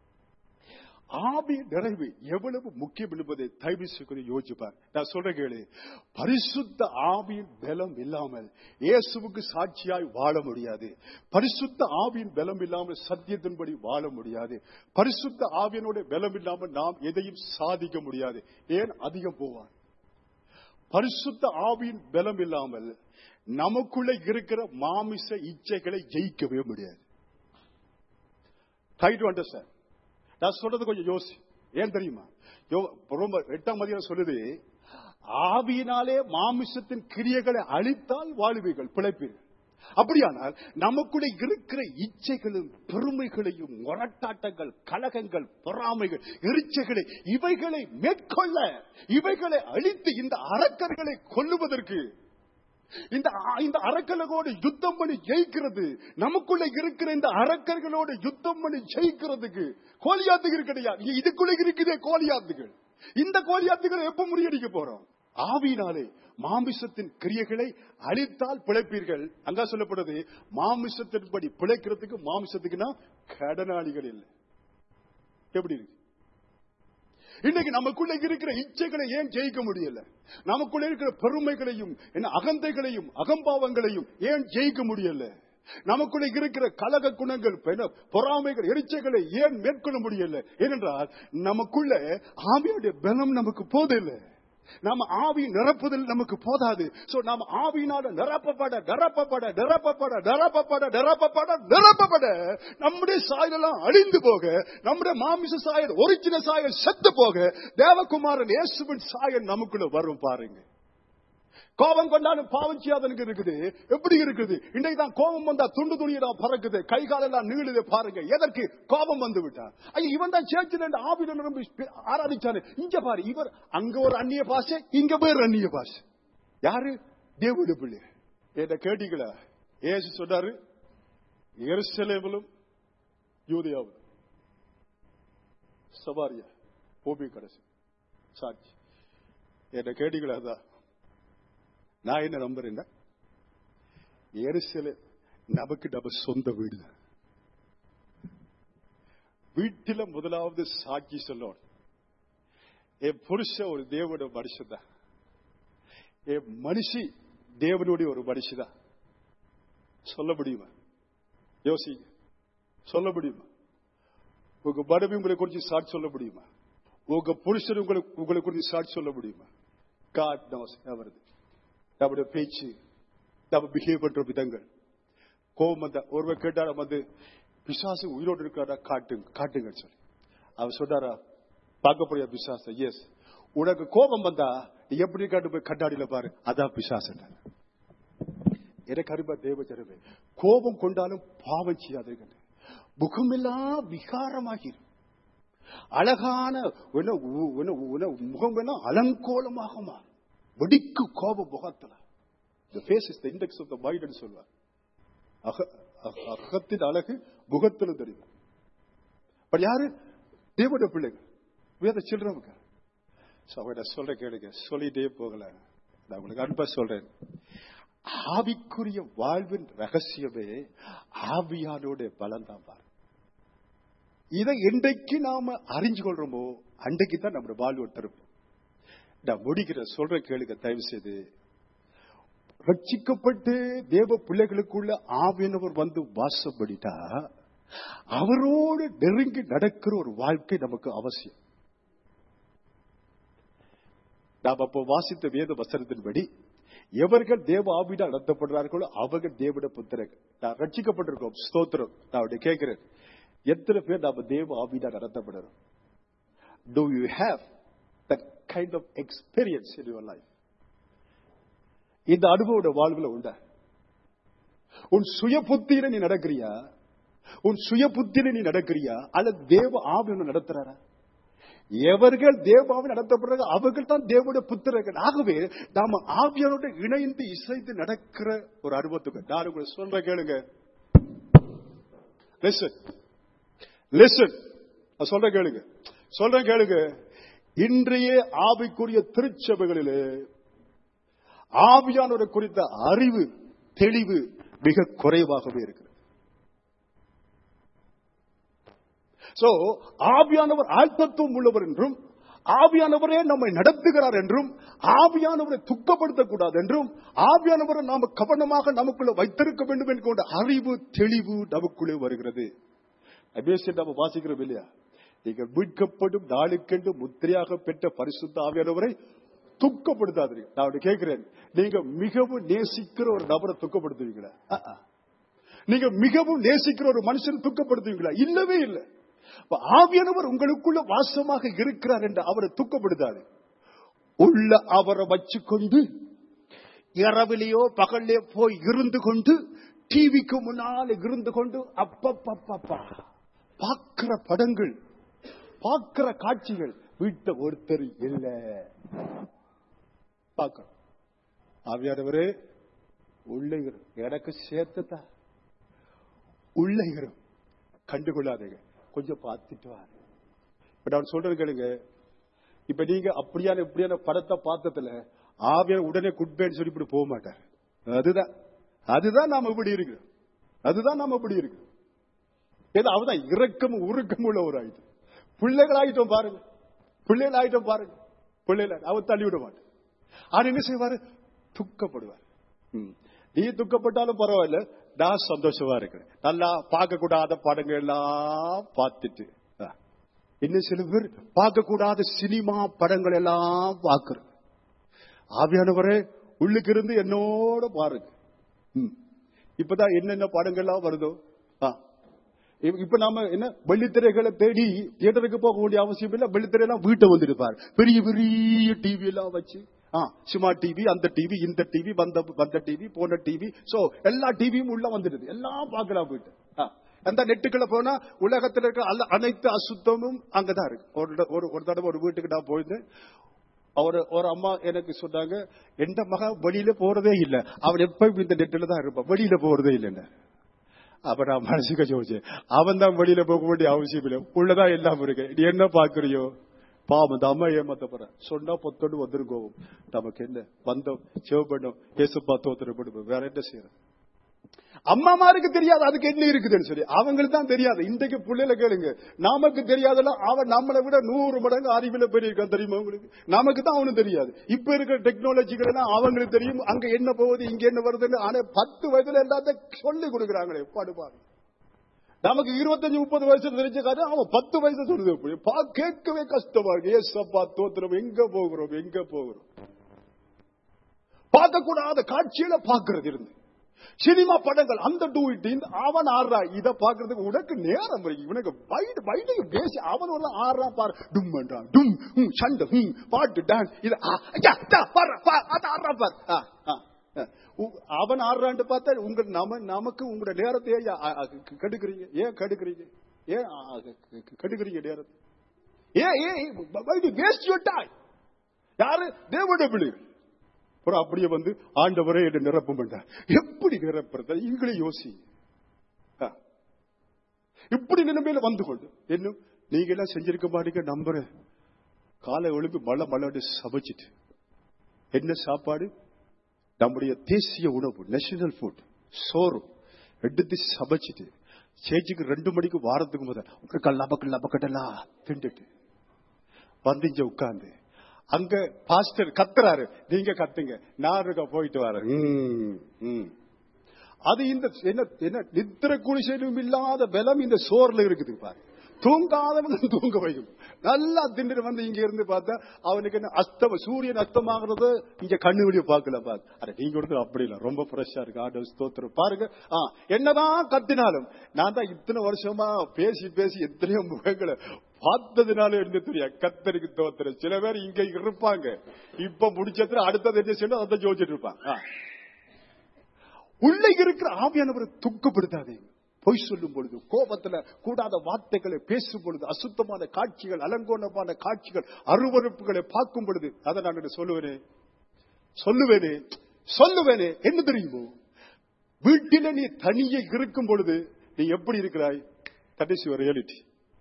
ஆவி நிறைவு எவ்வளவு முக்கியம் என்பதை தயவு செய்து யோசிப்பார் நான் சொல்ற கேளு பரிசுத்த ஆவியின் பலம் இல்லாமல் இயேசுவுக்கு சாட்சியாய் வாழ முடியாது பரிசுத்த ஆவியின் பலம் இல்லாமல் சத்தியத்தின்படி வாழ முடியாது பரிசுத்த ஆவியனுடைய பலம் இல்லாமல் நாம் எதையும் சாதிக்க முடியாது ஏன் அதிகம் போவான் பரிசுத்த ஆவியின் பலம் இல்லாமல் நமக்குள்ள இருக்கிற மாமிச இச்சைகளை ஜெயிக்கவே முடியாது ட்ரை டு அண்டர்ஸ்டாண்ட் நான் சொல்றது கொஞ்சம் யோசி ஏன் தெரியுமா யோ- ரொம்ப எட்டாம் அதிகாரம் சொல்லுது ஆவியினாலே மாமிசத்தின் கிரியைகளை அழித்தால் வாழ்வீர்கள் பிழைப்பீர்கள் அப்படியானால் நமக்குள்ள இருக்கிற இச்சைகளும் பெருமைகளையும் முரட்டாட்டங்கள் கலகங்கள் பொறாமைகள் எரிச்சைகளை இவைகளை மேற்கொள்ள இவைகளை அழித்து இந்த அரக்கர்களை கொல்லுவதற்கு இந்த இந்த அரக்கர்களோடு யுத்தம் பண்ணி ஜெயிக்கிறது நமக்குள்ள இருக்கிற இந்த அரக்கர்களோடு யுத்தம் பண்ணி ஜெயிக்கிறதுக்கு கோலியாத்துகள் கிடையாது இதுக்குள்ள இருக்குதே கோலியாத்துகள் இந்த கோலியாத்துகளை எப்ப முறியடிக்க போறோம் ஆவியினாலே மாமிசத்தின் கிரியைகளை அழித்தால் பிழைப்பீர்கள் அங்க சொல்லப்படுது மாமிசத்தின்படி பிழைக்கிறதுக்கு மாமிசத்துக்குன்னா கடனாளிகள் இல்லை எப்படி இருக்கு இன்னைக்கு நமக்குள்ள இருக்கிற இச்சைகளை ஏன் ஜெயிக்க முடியல நமக்குள்ள இருக்கிற பெருமைகளையும் என்ன அகந்தைகளையும் அகம்பாவங்களையும் ஏன் ஜெயிக்க முடியல நமக்குள்ள இருக்கிற கலக குணங்கள் பெண- பொறாமைகள் எரிச்சைகளை ஏன் மேற்கொள்ள முடியல ஏனென்றால் நமக்குள்ள ஆவியுடைய பலம் நமக்கு போதில்லை நாம ஆவி நிரப்புதல் நமக்கு போதாது சோ நாம ஆவியினால நிரப்பப்பட நிரப்பப்பட நிரப்பப்பட நிரப்பப்பட நிரப்பப்பட நிரப்பப்பட நம்முடைய சாயலெல்லாம் அழிந்து போக நம்முடைய மாமிச சாயல் ஒரிஜினல் சாயல் செத்து போக தேவகுமாரன் இயேசுவின் சாயல் நமக்குள்ள வரும் பாருங்க கோபம் கொண்டாலும் பாவம் செய்யாதனுக்கு இருக்குது எப்படி இருக்குது இன்றைக்கு தான் கோபம் வந்தா துண்டு துணியடா பறக்குது கை காலெல்லாம் நீளுது பாருங்க எதற்கு கோபம் வந்து விட்டா ஐயா இவன் தான் சேர்த்து ஆவில நிரம்பி ஆராதிச்சாரு இங்க பாரு இவர் அங்க ஒரு அந்நிய பாஷை இங்க வேறு அந்நிய பாஷை யாரு தேவனுடைய பிள்ளை என்ன கேட்டீங்களா ஏசு சொன்னாரு எருசலேமிலும் யூதியாவிலும் சபாரியா பூமி கடைசி சாட்சி என்ன கேட்டீங்களா அதான் நான் என்ன நம்புறேன்னா எருசலேம் நமக்கு நம்ம சொந்த வீடு தான். வீட்டில முதலாவது சாட்சி சொல்லணும் என் புருஷன் ஒரு தேவனுடைய மனுஷன் தான் என் மனுஷி தேவனுடைய ஒரு மனுஷிதான் சொல்ல முடியுமா யோசிங்க சொல்ல முடியுமா உங்க மனைவி உங்களை குறித்து சாட்சி சொல்ல முடியுமா உங்க புருஷன் உங்களை உங்களை குறித்து சாட்சி சொல்ல முடியுமா காட் நோஸ் அவரது நம்முடைய பேச்சு நம்ம பிஹேவ் பண்ற விதங்கள் கோபம் வந்தா ஒருவர் கேட்டாரா வந்து பிசாசு உயிரோடு இருக்காரா காட்டுங்க காட்டுங்க சொல்லி அவர் சொன்னாரா பார்க்க போறியா பிசாச எஸ் உனக்கு கோபம் வந்தா நீ எப்படி காட்டு போய் கண்ணாடியில பாரு அதான் பிசாசு எனக்கு அருமை தேவ ஜனமே கோபம் கொண்டாலும் பாவம் செய்யாதீர்கள் முகமெல்லாம் விகாரமாகிரும் அழகான என்ன உ- என்ன உ- என்ன முகம் எல்லாம் அலங்கோலமாக மாறும் வெடிக்கு கோப முகத்துல the face is the index of the mind ன்னு சொல்வார் அக- அக- அகத்தின் அழகு முகத்துல தெரியும் பட் யாரு தேவனுடைய பிள்ளைங்க வேத சில்றவங்க அவட சொல்ற கேளுங்க சொல்லிட்டே போகல நான் உங்களுக்கு அன்பா சொல்றேன் ஆவிக்குரிய வாழ்வின் ரகசியமே ஆவியானோட பலம் தான் பாரு இதை என்றைக்கு நாம அறிஞ்சு கொள்றோமோ அன்றைக்கு தான் நம்முடைய வாழ்வு திருப்பம் நான் முடிக்கிறேன் சொல்ற கேளுங்க தயவு செய்து ரட்சிக்கப்பட்டு தேவ பிள்ளைகளுக்குள்ள ஆவியனவர் வந்து வாசப்படிட்டா அவரோடு நெருங்கி நடக்கிற ஒரு வாழ்க்கை நமக்கு அவசியம் நாம் அப்போ வாசித்த வேத வசனத்தின்படி எவர்கள் தேவ ஆவிட நடத்தப்படுறார்களோ அவர்கள் தேவட புத்திரர்கள் நான் ரட்சிக்கப்பட்டிருக்கோம் ஸ்தோத்திரம் நான் அவருடைய கேட்கிறேன் எத்தனை பேர் நாம தேவ ஆவிட நடத்தப்படுறோம் do you have that kind of experience in your life இந்த அனுபவோட வாழ்வுல உண்டா உன் சுய புத்தியில நீ நடக்கிறியா உன் சுய புத்தியில நீ நடக்கிறியா அல்லது தேவ ஆவி உன்னை நடத்துறாரா எவர்கள் தேவாவை நடத்தப்படுறாங்க அவர்கள் தான் தேவனுடைய புத்திரர்கள் ஆகவே நாம ஆவியானோட இணைந்து இசைந்து நடக்கிற ஒரு அனுபவத்துக்கு நான் உங்களுக்கு சொல்ற கேளுங்க லிசன் லிசன் நான் சொல்றேன் கேளுங்க சொல்றேன் கேளுங்க இன்றைய ஆவிக்குரிய திருச்சபைகளிலே ஆவியானோரை குறித்த அறிவு தெளிவு மிக குறைவாகவே இருக்கிறது சோ ஆவியானவர் ஆழ்த்தத்துவம் உள்ளவர் என்றும் ஆவியானவரே நம்மை நடத்துகிறார் என்றும் ஆவியானவரை துக்கப்படுத்தக்கூடாது என்றும் ஆவியானவரை நாம கவனமாக நமக்குள்ள வைத்திருக்க வேண்டும் என்கின்ற அறிவு தெளிவு நமக்குள்ளே வருகிறது அபேசியம் நம்ம வாசிக்கிறோம் இல்லையா நீங்கள் மீட்கப்படும் நாளுக்கென்று முத்திரையாக பெற்ற பரிசுத்த ஆவியானவரை துக்கப்படுத்தாதீர்கள் நான் அப்படி கேட்கிறேன் நீங்க மிகவும் நேசிக்கிற ஒரு நபரை துக்கப்படுத்துவீங்களா அஹ், அஹ். நீங்க மிகவும் நேசிக்கிற ஒரு மனுஷனை துக்கப்படுத்துவீங்களா இல்லவே இல்லை அப்ப ஆவியானவர் உங்களுக்குள்ள வாசமாக இருக்கிறார் என்று அவரை துக்கப்படுத்தாது உள்ள அவரை வச்சுக்கொண்டு இரவிலேயோ பகல்லையோ போய் இருந்து கொண்டு டிவிக்கு முன்னால இருந்து கொண்டு அப்பப்பப்பப்பா பார்க்கிற படங்கள் பார்க்கிற காட்சிகள் வீட்ட ஒருத்தர் இல்ல பார்க்கணும் ஆவியானவரே உள்ளே இரு. எனக்கு சேர்த்துதான் உள்ளே இரும் கண்டுகொள்ளாதீங்க கொஞ்சம் பார்த்துட்டு வாரு இப்ப நான் சொல்றது கேளுங்க இப்ப நீங்க அப்படியான இப்படியான படத்தை பார்த்ததுல ஆவியார் உடனே குட்பேன்னு சொல்லி இப்படி போக மாட்டார் அதுதான் அதுதான் நாம இப்படி இருக்கிறோம் அதுதான் நாம இப்படி இருக்கிறோம் ஏதோ அவதான் இரக்கம் உருக்கம் உள்ள ஒரு ஆயுதம் பிள்ளைகள் ஆயிட்டோம் பாருங்க பிள்ளைகள் ஆயிட்டோம் பாருங்க பிள்ளைகள் அவர் தள்ளி விட மாட்டார் ஆனா என்ன செய்வாரு துக்கப்படுவார் ம். நீ துக்கப்பட்டாலும் பரவாயில்ல நான் சந்தோஷமா இருக்கிறேன் நல்லா பார்க்க கூடாத படங்கள் எல்லாம் பார்த்துட்டு ஆ. இன்னும் சில பேர் பார்க்க கூடாத சினிமா படங்கள் எல்லாம் பார்க்கிறேன் ஆவியானவரே உள்ளுக்கு இருந்து என்னோட பாருங்க ம். இப்பதான் என்னென்ன படங்கள்லாம் வருதோ ஆ. இப்ப- இப்ப நாம என்ன வெள்ளித்திரைகளை தேடி தியேட்டருக்கு போக வேண்டிய அவசியம் இல்ல வெள்ளித்திரையெல்லாம் வீட்டை வந்துட்டு பாரு பெரிய பெரிய டிவி எல்லாம் வச்சு ஆ சும்மா டிவி அந்த டிவி இந்த டிவி வந்த வந்த டிவி போன டிவி சோ எல்லா டிவியும் உள்ள வந்துடுது எல்லாம் பார்க்கலாம் வீட்டு ஆ. அந்த நெட்டுக்குள்ள போனா உலகத்துல இருக்க அல்ல- அனைத்து அசுத்தமும் அங்கதான் இருக்கு ஒரு ட- ஒரு ஒரு தடவை ஒரு வீட்டுக்கு நான் போயிருந்தேன் அவர் ஒரு அம்மா எனக்கு சொன்னாங்க எந்த மக வெளியில போறதே இல்ல அவன் எப்ப இந்த நெட்டில தான் இருப்பான் வெளியில போறதே இல்லைன்னு அப்ப நான் மனசுக்கு யோசிச்சேன் அவன் தான் வெளியில போக வேண்டிய அவசியம் இல்லை உள்ளதான் எல்லாம் இருக்கு நீ என்ன பாக்குறியோ பாவம் இந்த அம்மா ஏமாத்த போற சொன்னா பொத்தோடு வந்துரும் கோவம் நமக்கு என்ன வந்தோம் சிவபண்டம் ஏசுப்பா தோத்திரப்படும் வேற என்ன செய்யறோம் அம்மாமாருக்கு தெரியாது அதுக்கு என்ன இருக்குதுன்னு சொல்லி அவங்களுக்கு தான் தெரியாது இன்றைக்கு பிள்ளைல கேளுங்க நமக்கு தெரியாதெல்லாம் அவன் நம்மளை விட நூறு மடங்கு அறிவுல பெரிய தெரியுமா உங்களுக்கு நமக்கு தான் அவனுக்கு தெரியாது இப்ப இருக்கிற டெக்னாலஜிகள் எல்லாம் அவங்களுக்கு தெரியும் அங்க என்ன போகுது இங்க என்ன வருதுன்னு ஆனா பத்து வயதுல எல்லாத்தையும் சொல்லி கொடுக்குறாங்களே பாடுபாடு நமக்கு இருபத்தஞ்சு முப்பது வயசு தெரிஞ்ச காரணம் அவன் பத்து வயசு சொல்லுது எப்படி பா கேட்கவே கஷ்டமா இருக்கு ஏசப்பா தோத்திரம் எங்க போகிறோம் எங்க போகிறோம் பார்க்க கூடாத காட்சியில பாக்குறது இருந்து சினிமா படங்கள் அந்த டூ இட் இந்த அவன் ஆடுறா இத பாக்குறதுக்கு உனக்கு நேரம் இருக்கு இவனுக்கு வைடு வைடு பேசி அவன் ஒரு ஆடுறா பாரு டும் பண்றான் டும் ஹும், சண்டை ஹும், பாட்டு டான்ஸ் இது ஆ, ஐயா, தா, பாரு, பா, அது ஆடுறா பாரு ஆ, ஆ, ஆ. உ- அவன் ஆடுறான்னு பார்த்தா உங்க நம நமக்கு உங்களோட நேரத்தை ஏன் ஆ, ஆ, கெடுக்குறீங்க ஏன் கெடுக்குறீங்க ஏன் ஆ, ஆ, கெடுக்குறீங்க நேரத்தை ஏன் ஏன் வேஸ்ட் யுவர் டைம் யாரு தேவனுடைய பிள்ளைகள் அப்புறம் அப்படியே வந்து ஆண்டவரே என்று நிரப்பம் பண்ணார் எப்படி நிரப்புறது இங்களே யோசி ஆ. இப்படி நிலைமையில வந்து கொண்டு இன்னும் நீங்க எல்லாம் செஞ்சிருக்க மாட்டீங்க நம்புறேன் காலை எழுப்பி மழை மழை சமைச்சிட்டு என்ன சாப்பாடு நம்முடைய தேசிய உணவு நேஷனல் ஃபுட் சோறு எடுத்து சமைச்சிட்டு சேச்சிக்கு ரெண்டு மணிக்கு வாரத்துக்கு முதல் உங்களுக்கு லபக்கு லபக்கட்டெல்லாம் திண்டுட்டு வந்து இங்க உட்கார்ந்து அங்க பாஸ்டர் கத்துறாரு நீங்க கத்துங்க நான் இருக்க போயிட்டு வரேன் ம், ம். அது இந்த என்ன என்ன நித்திர குளிசலும் இல்லாத பலம் இந்த சோர்ல இருக்குது பாரு தூங்காதவன் தூங்க வைக்கும் நல்லா திண்டு வந்து இங்க இருந்து பார்த்தா அவனுக்கு என்ன அஸ்தம சூரியன் அஸ்தமாகிறது இங்க கண்ணு வெளிய பார்க்கல பாரு அட நீங்க கொடுத்து அப்படி இல்ல ரொம்ப ஃப்ரெஷ்ஷா இருக்கு ஆண்டவர் ஸ்தோத்திரம் பாருங்க ஆ, என்னதான் கத்தினாலும் நான் தான் இத்தனை வருஷமா பேசி பேசி எத்தனையோ முகங்களை பார்த்ததுனால என்ன தெரியும் கத்தருக்கு தோத்திரம் சில பேர் இங்க இருப்பாங்க இப்ப முடிச்சதுல அடுத்தது என்ன செய்யணும் அதை யோசிச்சுட்டு இருப்பான் ஆ. உள்ளே இருக்கிற ஆவியானவரை துக்கப்படுத்தாதீங்க பொய் சொல்லும் பொழுது கோபத்துல கூடாத வார்த்தைகளை பேசும் பொழுது அசுத்தமான காட்சிகள் அலங்கோலமான காட்சிகள் அருவறுப்புகளை பார்க்கும் பொழுது அதை நான் என்ன சொல்லுவேனே சொல்லுவேனே சொல்லுவேனே என்ன தெரியுமோ வீட்டில நீ தனியே இருக்கும் பொழுது நீ எப்படி இருக்கிறாய் that is your reality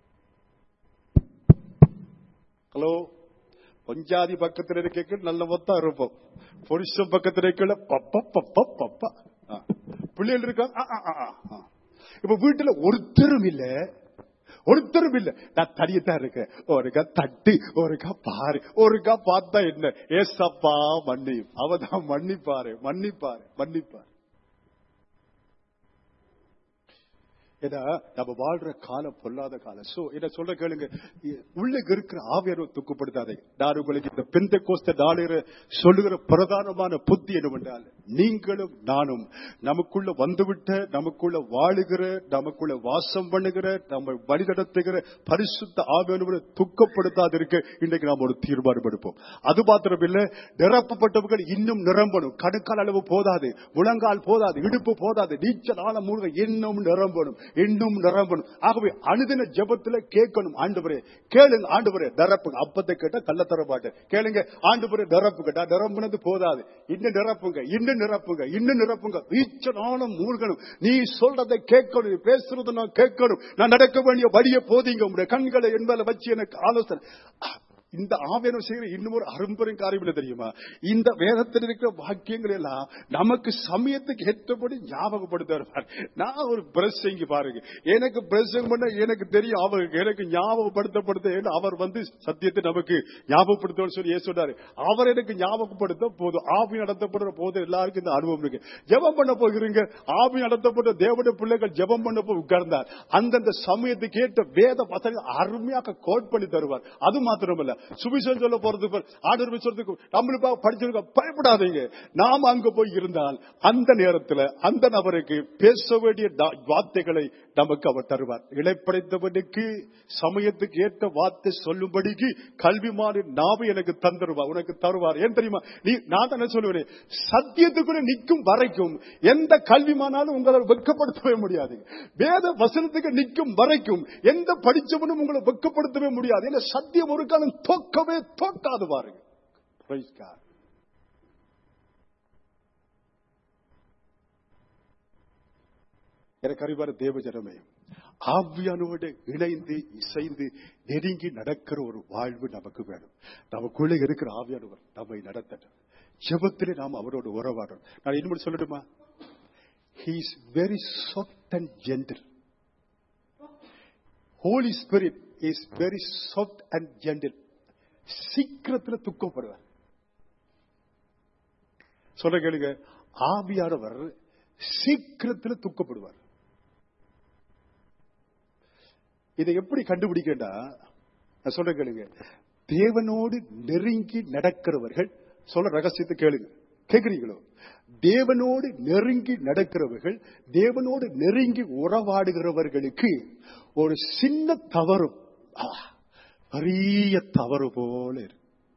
hello பஞ்சாதி பக்கத்துல இருக்க நல்ல மொத்தம் இருப்போம் புருஷன் பக்கத்துல இருக்கல பப்ப பப்ப பப்பா ஆ. பிள்ளைகள் இருக்காங்க ஆ, ஆ, ஆ, ஆ. இப்ப வீட்டுல ஒருத்தரும் இல்ல ஒருத்தரும் இல்ல நான் தனியத்தான் இருக்கேன் ஒருக்கா தட்டி ஒருக்கா பாரு ஒருக்கா பார்த்தா என்ன ஏசப்பா மன்னியும் அவதான் மன்னிப்பாரு மன்னிப்பாரு மன்னிப்பாரு ஏன்னா நம்ம வாழ்ற காலம் பொல்லாத காலம் சோ என்ன சொல்ற கேளுங்க இ- உள்ள இருக்கிற ஆவியரை துக்கப்படுத்தாதே நான் உங்களுக்கு இந்த பெந்த கோஸ்த நாளிர சொல்லுகிற பிரதானமான புத்தி என்னவென்றால் நீங்களும் நானும் நமக்குள்ள வந்துவிட்ட நமக்குள்ள வாழுகிற நமக்குள்ள வாசம் பண்ணுகிற நம்ம வழிநடத்துகிற பரிசுத்த ஆவியனவரை துக்கப்படுத்தாதிருக்க இன்றைக்கு நாம் ஒரு தீர்மானம் எடுப்போம் அது மாத்திரம் இல்ல நிரப்பப்பட்டவர்கள் இன்னும் நிரம்பணும் கணுக்கால் அளவு போதாது முழங்கால் போதாது இடுப்பு போதாது நீச்சல் ஆழம் மூழ்க இன்னும் நிரம்பணும் இன்னும் நிரம்பணும் ஆகவே அனுதின ஜெபத்துல கேட்கணும் ஆண்டவரே கேளுங்க ஆண்டவரே நிரப்புங்க அப்பத்தை கேட்டா கள்ள தர மாட்டேன் கேளுங்க ஆண்டவரே நிரப்புங்க நான் நிரம்புனது போதாது இன்னும் நிரப்புங்க இன்னும் நிரப்புங்க இன்னும் நிரப்புங்க நீச்சல் ஆழம் மூழ்கணும் நீ சொல்றதை கேட்கணும் நீ பேசுறதை நான் கேட்கணும் நான் நடக்க வேண்டிய வழியை போதிங்க உங்களுடைய கண்களை என்பதை வச்சு எனக்கு ஆலோசனை இந்த ஆவியானவர் செய்கிற இன்னும் ஒரு அரும்பெரும் காரியம் என்ன தெரியுமா இந்த வேதத்தில் இருக்கிற வாக்கியங்கள் எல்லாம் நமக்கு சமயத்துக்கு ஏற்றபடி ஞாபகப்படுத்த வருவார் நான் ஒரு பிரசங்க பாருங்க எனக்கு பிரசங்கம் பண்ண எனக்கு தெரியும் அவர் எனக்கு ஞாபகப்படுத்தப்படுத்த ஏன்னா அவர் வந்து சத்தியத்தை நமக்கு ஞாபகப்படுத்த சொல்லி ஏன் சொன்னாரு அவர் எனக்கு ஞாபகப்படுத்த போதும் ஆவி நடத்தப்படுற போது எல்லாருக்கும் இந்த அனுபவம் இருக்கு ஜெபம் பண்ண போகிறீங்க ஆவி நடத்தப்பட்ட தேவனுடைய பிள்ளைகள் ஜெபம் பண்ண போய் உட்கார்ந்தார் அந்தந்த சமயத்துக்கு ஏற்ற வேத வசனங்கள் அருமையாக கோட் பண்ணி தருவார் அது மாத்திரமல்ல சுவிசேஷம் சொல்ல போறதுக்கு ஆர்டர் சொல்றதுக்கு நம்மளுக்கு படிச்சிருக்க பயப்படாதீங்க நாம் அங்க போய் இருந்தால் அந்த நேரத்தில் அந்த நபருக்கு பேச வேண்டிய டா- வார்த்தைகளை நமக்கு அவர் தருவார் இழைப்படைத்தவனுக்கு சமயத்துக்கு ஏற்ற வார்த்தை சொல்லும்படிக்கு கல்விமானின் நாவை எனக்கு தந்துருவார் உனக்கு தருவார் ஏன் தெரியுமா நீ நான் தானே சொல்லுவேன் சத்தியத்துக்குள்ள நிற்கும் வரைக்கும் எந்த கல்விமானாலும் உங்களை வெட்கப்படுத்தவே முடியாது வேத வசனத்துக்கு நிற்கும் வரைக்கும் எந்த படிச்சவனும் உங்களை வெட்கப்படுத்தவே முடியாது ஏன்னா சத்தியம் ஒரு காலம் தோக்கவே தோக்காது பாருங்க Praise God. எனக்கு அறிவார தேவ ஜனமே ஆவியானோடு இணைந்து இசைந்து நெருங்கி நடக்கிற ஒரு வாழ்வு நமக்கு வேணும் நமக்குள்ள இருக்கிற ஆவியானவர் நம்மை நடத்தட்டும் ஜெபத்திலே நாம் அவரோடு உறவாடணும் நான் இன்னும் சொல்லட்டுமா he is very soft and gentle holy spirit is very soft and gentle சீக்கிரத்துல துக்கப்படுவார் சொல்ற கேளுங்க ஆவியானவர் சீக்கிரத்துல துக்கப்படுவார் இதை எப்படி கண்டுபிடிக்கண்டா நான் சொல்ற கேளுங்க தேவனோடு நெருங்கி நடக்கிறவர்கள் சொல்ற ரகசியத்தை கேளுங்க கேக்குறீங்களோ தேவனோடு நெருங்கி நடக்கிறவர்கள் தேவனோடு நெருங்கி உறவாடுகிறவர்களுக்கு ஒரு சின்ன தவறும் ஆ, பெரிய தவறு போல இருக்கு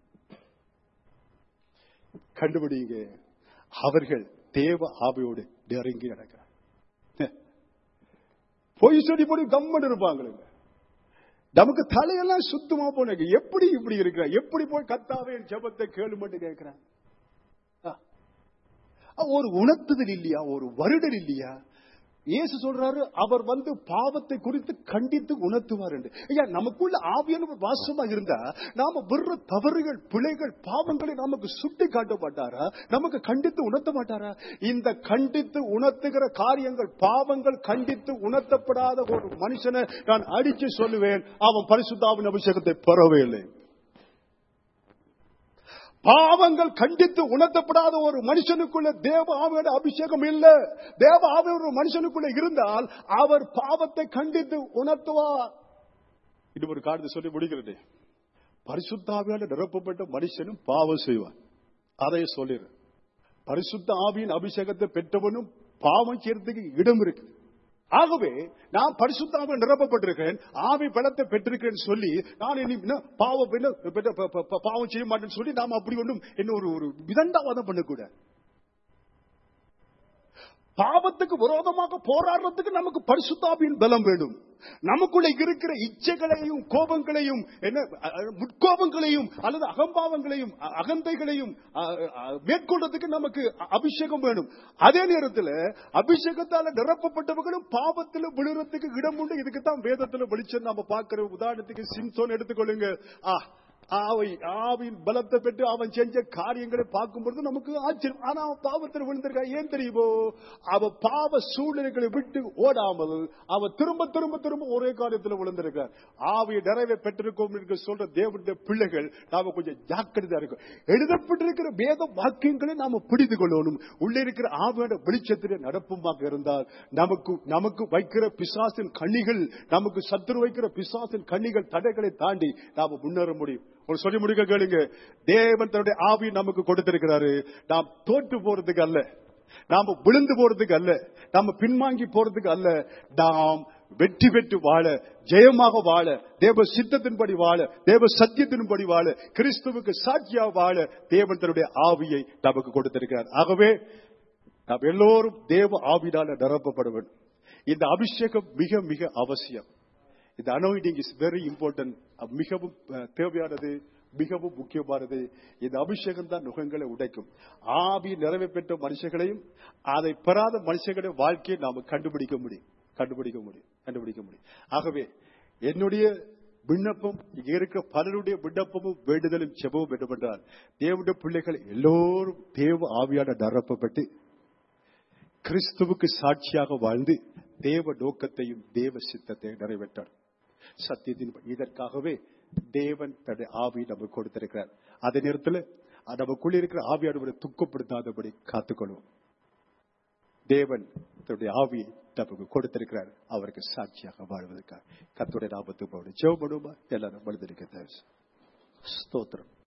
கண்டுபிடிங்க அவர்கள் தேவ ஆவியோடு நெருங்கி நடக்கிறார் பொய் சொல்லி போய் கம்மன் இருப்பாங்களுங்க நமக்கு தலையெல்லாம் சுத்தமா போனது எப்படி இப்படி இருக்கிற எப்படி போய் கத்தாவே என் ஜெபத்தை கேளு மட்டும் கேட்கிறேன் ஆ. ஒரு உணர்த்துதல் இல்லையா ஒரு வருடல் இல்லையா இயேசு சொல்றாரு அவர் வந்து பாவத்தை குறித்து கண்டித்து உணர்த்துவார் என்று ஐயா நமக்குள்ள ஆவியான வாசமா இருந்தா நாம விடுற தவறுகள் பிழைகள் பாவங்களை நமக்கு சுட்டி காட்ட மாட்டாரா நமக்கு கண்டித்து உணர்த்த மாட்டாரா இந்த கண்டித்து உணர்த்துகிற காரியங்கள் பாவங்கள் கண்டித்து உணர்த்தப்படாத ஒரு மனுஷனை நான் அடிச்சு சொல்லுவேன் அவன் பரிசுத்தாவின் அபிஷேகத்தை பெறவே இல்லை பாவங்கள் கண்டித்து உணர்த்தப்படாத ஒரு மனுஷனுக்குள்ள தேவ ஆவியோட அபிஷேகம் இல்ல தேவ ஆவியோட ஒரு மனுஷனுக்குள்ள இருந்தால் அவர் பாவத்தை கண்டித்து உணர்த்துவார் இது ஒரு காரியத்தை சொல்லி முடிக்கிறது பரிசுத்தாவியால் நிரப்பப்பட்ட மனுஷனும் பாவம் செய்வான் அதை சொல்லிடு பரிசுத்த ஆவியின் அபிஷேகத்தை பெற்றவனும் பாவம் செய்யறதுக்கு இடம் இருக்கு ஆகவே நான் பரிசுத்தாவின் நிரப்பப்பட்டிருக்கிறேன் ஆவி பலத்தை பெற்றிருக்கிறேன் சொல்லி நான் இனி என்ன பாவம் என்ன பெற்ற- ப- ப- ப- பாவம் செய்ய மாட்டேன்னு சொல்லி நாம அப்படி ஒன்றும் என்ன ஒரு ஒரு விதண்டாவாதம் பண்ணக்கூடாது பாவத்துக்கு விரோதமாக போராடுறதுக்கு நமக்கு பரிசுத்தாவியின் பலம் வேண்டும் நமக்குள்ள இருக்கிற இச்சைகளையும் கோபங்களையும் என்ன அ, அ, முட்கோபங்களையும் அல்லது அகம்பாவங்களையும் அ, அகந்தைகளையும் அ, அ, மேற்கொள்றதுக்கு நமக்கு அ- அபிஷேகம் வேணும் அதே நேரத்தில் அபிஷேகத்தால நிரப்பப்பட்டவர்களும் பாவத்தில் விழுறதுக்கு இடம் உண்டு இதுக்கு தான் வேதத்தில் வெளிச்சம் நாம பார்க்கிற உதாரணத்துக்கு சிம்சோன் எடுத்துக்கொள்ளுங்க ஆ ஆவை ஆவின் பலத்தை பெற்று அவன் செஞ்ச காரியங்களை பார்க்கும்பொழுது நமக்கு ஆச்சரியம் ஆனா அவன் பாவத்தில் விழுந்திருக்கான் ஏன் தெரியுமோ அவ பாவ சூழ்நிலைகளை விட்டு ஓடாமல் அவ திரும்ப திரும்ப திரும்ப ஒரே காரியத்தில் விழுந்திருக்கார் ஆவிய நிறைவை பெற்றிருக்கோம் என்று சொல்ற தேவனுடைய பிள்ளைகள் நாம கொஞ்சம் ஜாக்கிரதையா இருக்கும் எழுதப்பட்டிருக்கிற வேத வாக்கியங்களை நாம பிடித்து கொள்ளணும் உள்ளே இருக்கிற ஆவியோட வெளிச்சத்திலே நடப்புமாக இருந்தால் நமக்கு நமக்கு வைக்கிற பிசாசின் கண்ணிகள் நமக்கு சத்துரு வைக்கிற பிசாசின் கண்ணிகள் தடைகளை தாண்டி நாம முன்னேற முடியும் ஒரு சொல்லி முடிக்க கேளுங்க தேவன் தன்னுடைய ஆவி நமக்கு கொடுத்திருக்கிறாரு நாம் தோற்று போறதுக்கு அல்ல நாம விழுந்து போறதுக்கு அல்ல நாம பின்வாங்கி போறதுக்கு அல்ல நாம் வெற்றி பெற்று வாழ ஜெயமாக வாழ தேவ சித்தத்தின்படி வாழ தேவ சத்தியத்தின்படி வாழ கிறிஸ்துவுக்கு சாட்சியா வாழ தேவன் தன்னுடைய ஆவியை நமக்கு கொடுத்திருக்கிறார் ஆகவே நாம் எல்லோரும் தேவ ஆவினால நிரப்பப்பட வேண்டும் இந்த அபிஷேகம் மிக மிக அவசியம் இந்த அனாயிண்டிங் இஸ் வெரி இம்பார்ட்டன்ட் மிகவும் அஹ், தேவையானது மிகவும் முக்கியமானது இந்த அபிஷேகம் தான் நுகங்களை உடைக்கும் ஆவி நிறைவு பெற்ற மனுஷங்களையும் அதை பெறாத மனுஷங்களுடைய வாழ்க்கையை நாம கண்டுபிடிக்க முடியும் கண்டுபிடிக்க முடியும் கண்டுபிடிக்க முடியும் ஆகவே என்னுடைய விண்ணப்பம் இங்க இருக்க பலருடைய விண்ணப்பமும் வேண்டுதலும் செபவும் என்னவென்றால் தேவனுடைய பிள்ளைகள் எல்லோரும் தேவ ஆவியான நிரப்பப்பட்டு கிறிஸ்துவுக்கு சாட்சியாக வாழ்ந்து தேவ நோக்கத்தையும் தேவ சித்தத்தையும் நிறைவேற்றார் சத்தியத்தின் இதற்காகவே தேவன் தன்னுடைய ஆவி நமக்கு கொடுத்திருக்கிறார் அதே நேரத்தில் நமக்குள்ள இருக்கிற ஆவியானவரை துக்கப்படுத்தாதபடி காத்துக்கொள்வோம் தேவன் தன்னுடைய ஆவியை நமக்கு கொடுத்திருக்கிறார் அவருக்கு சாட்சியாக வாழ்வதற்காக கத்துடைய நாமத்துக்கு போகணும் ஜெவப்படுமா எல்லாரும் மனிதனுக்கு தேவை ஸ்தோத்திரம்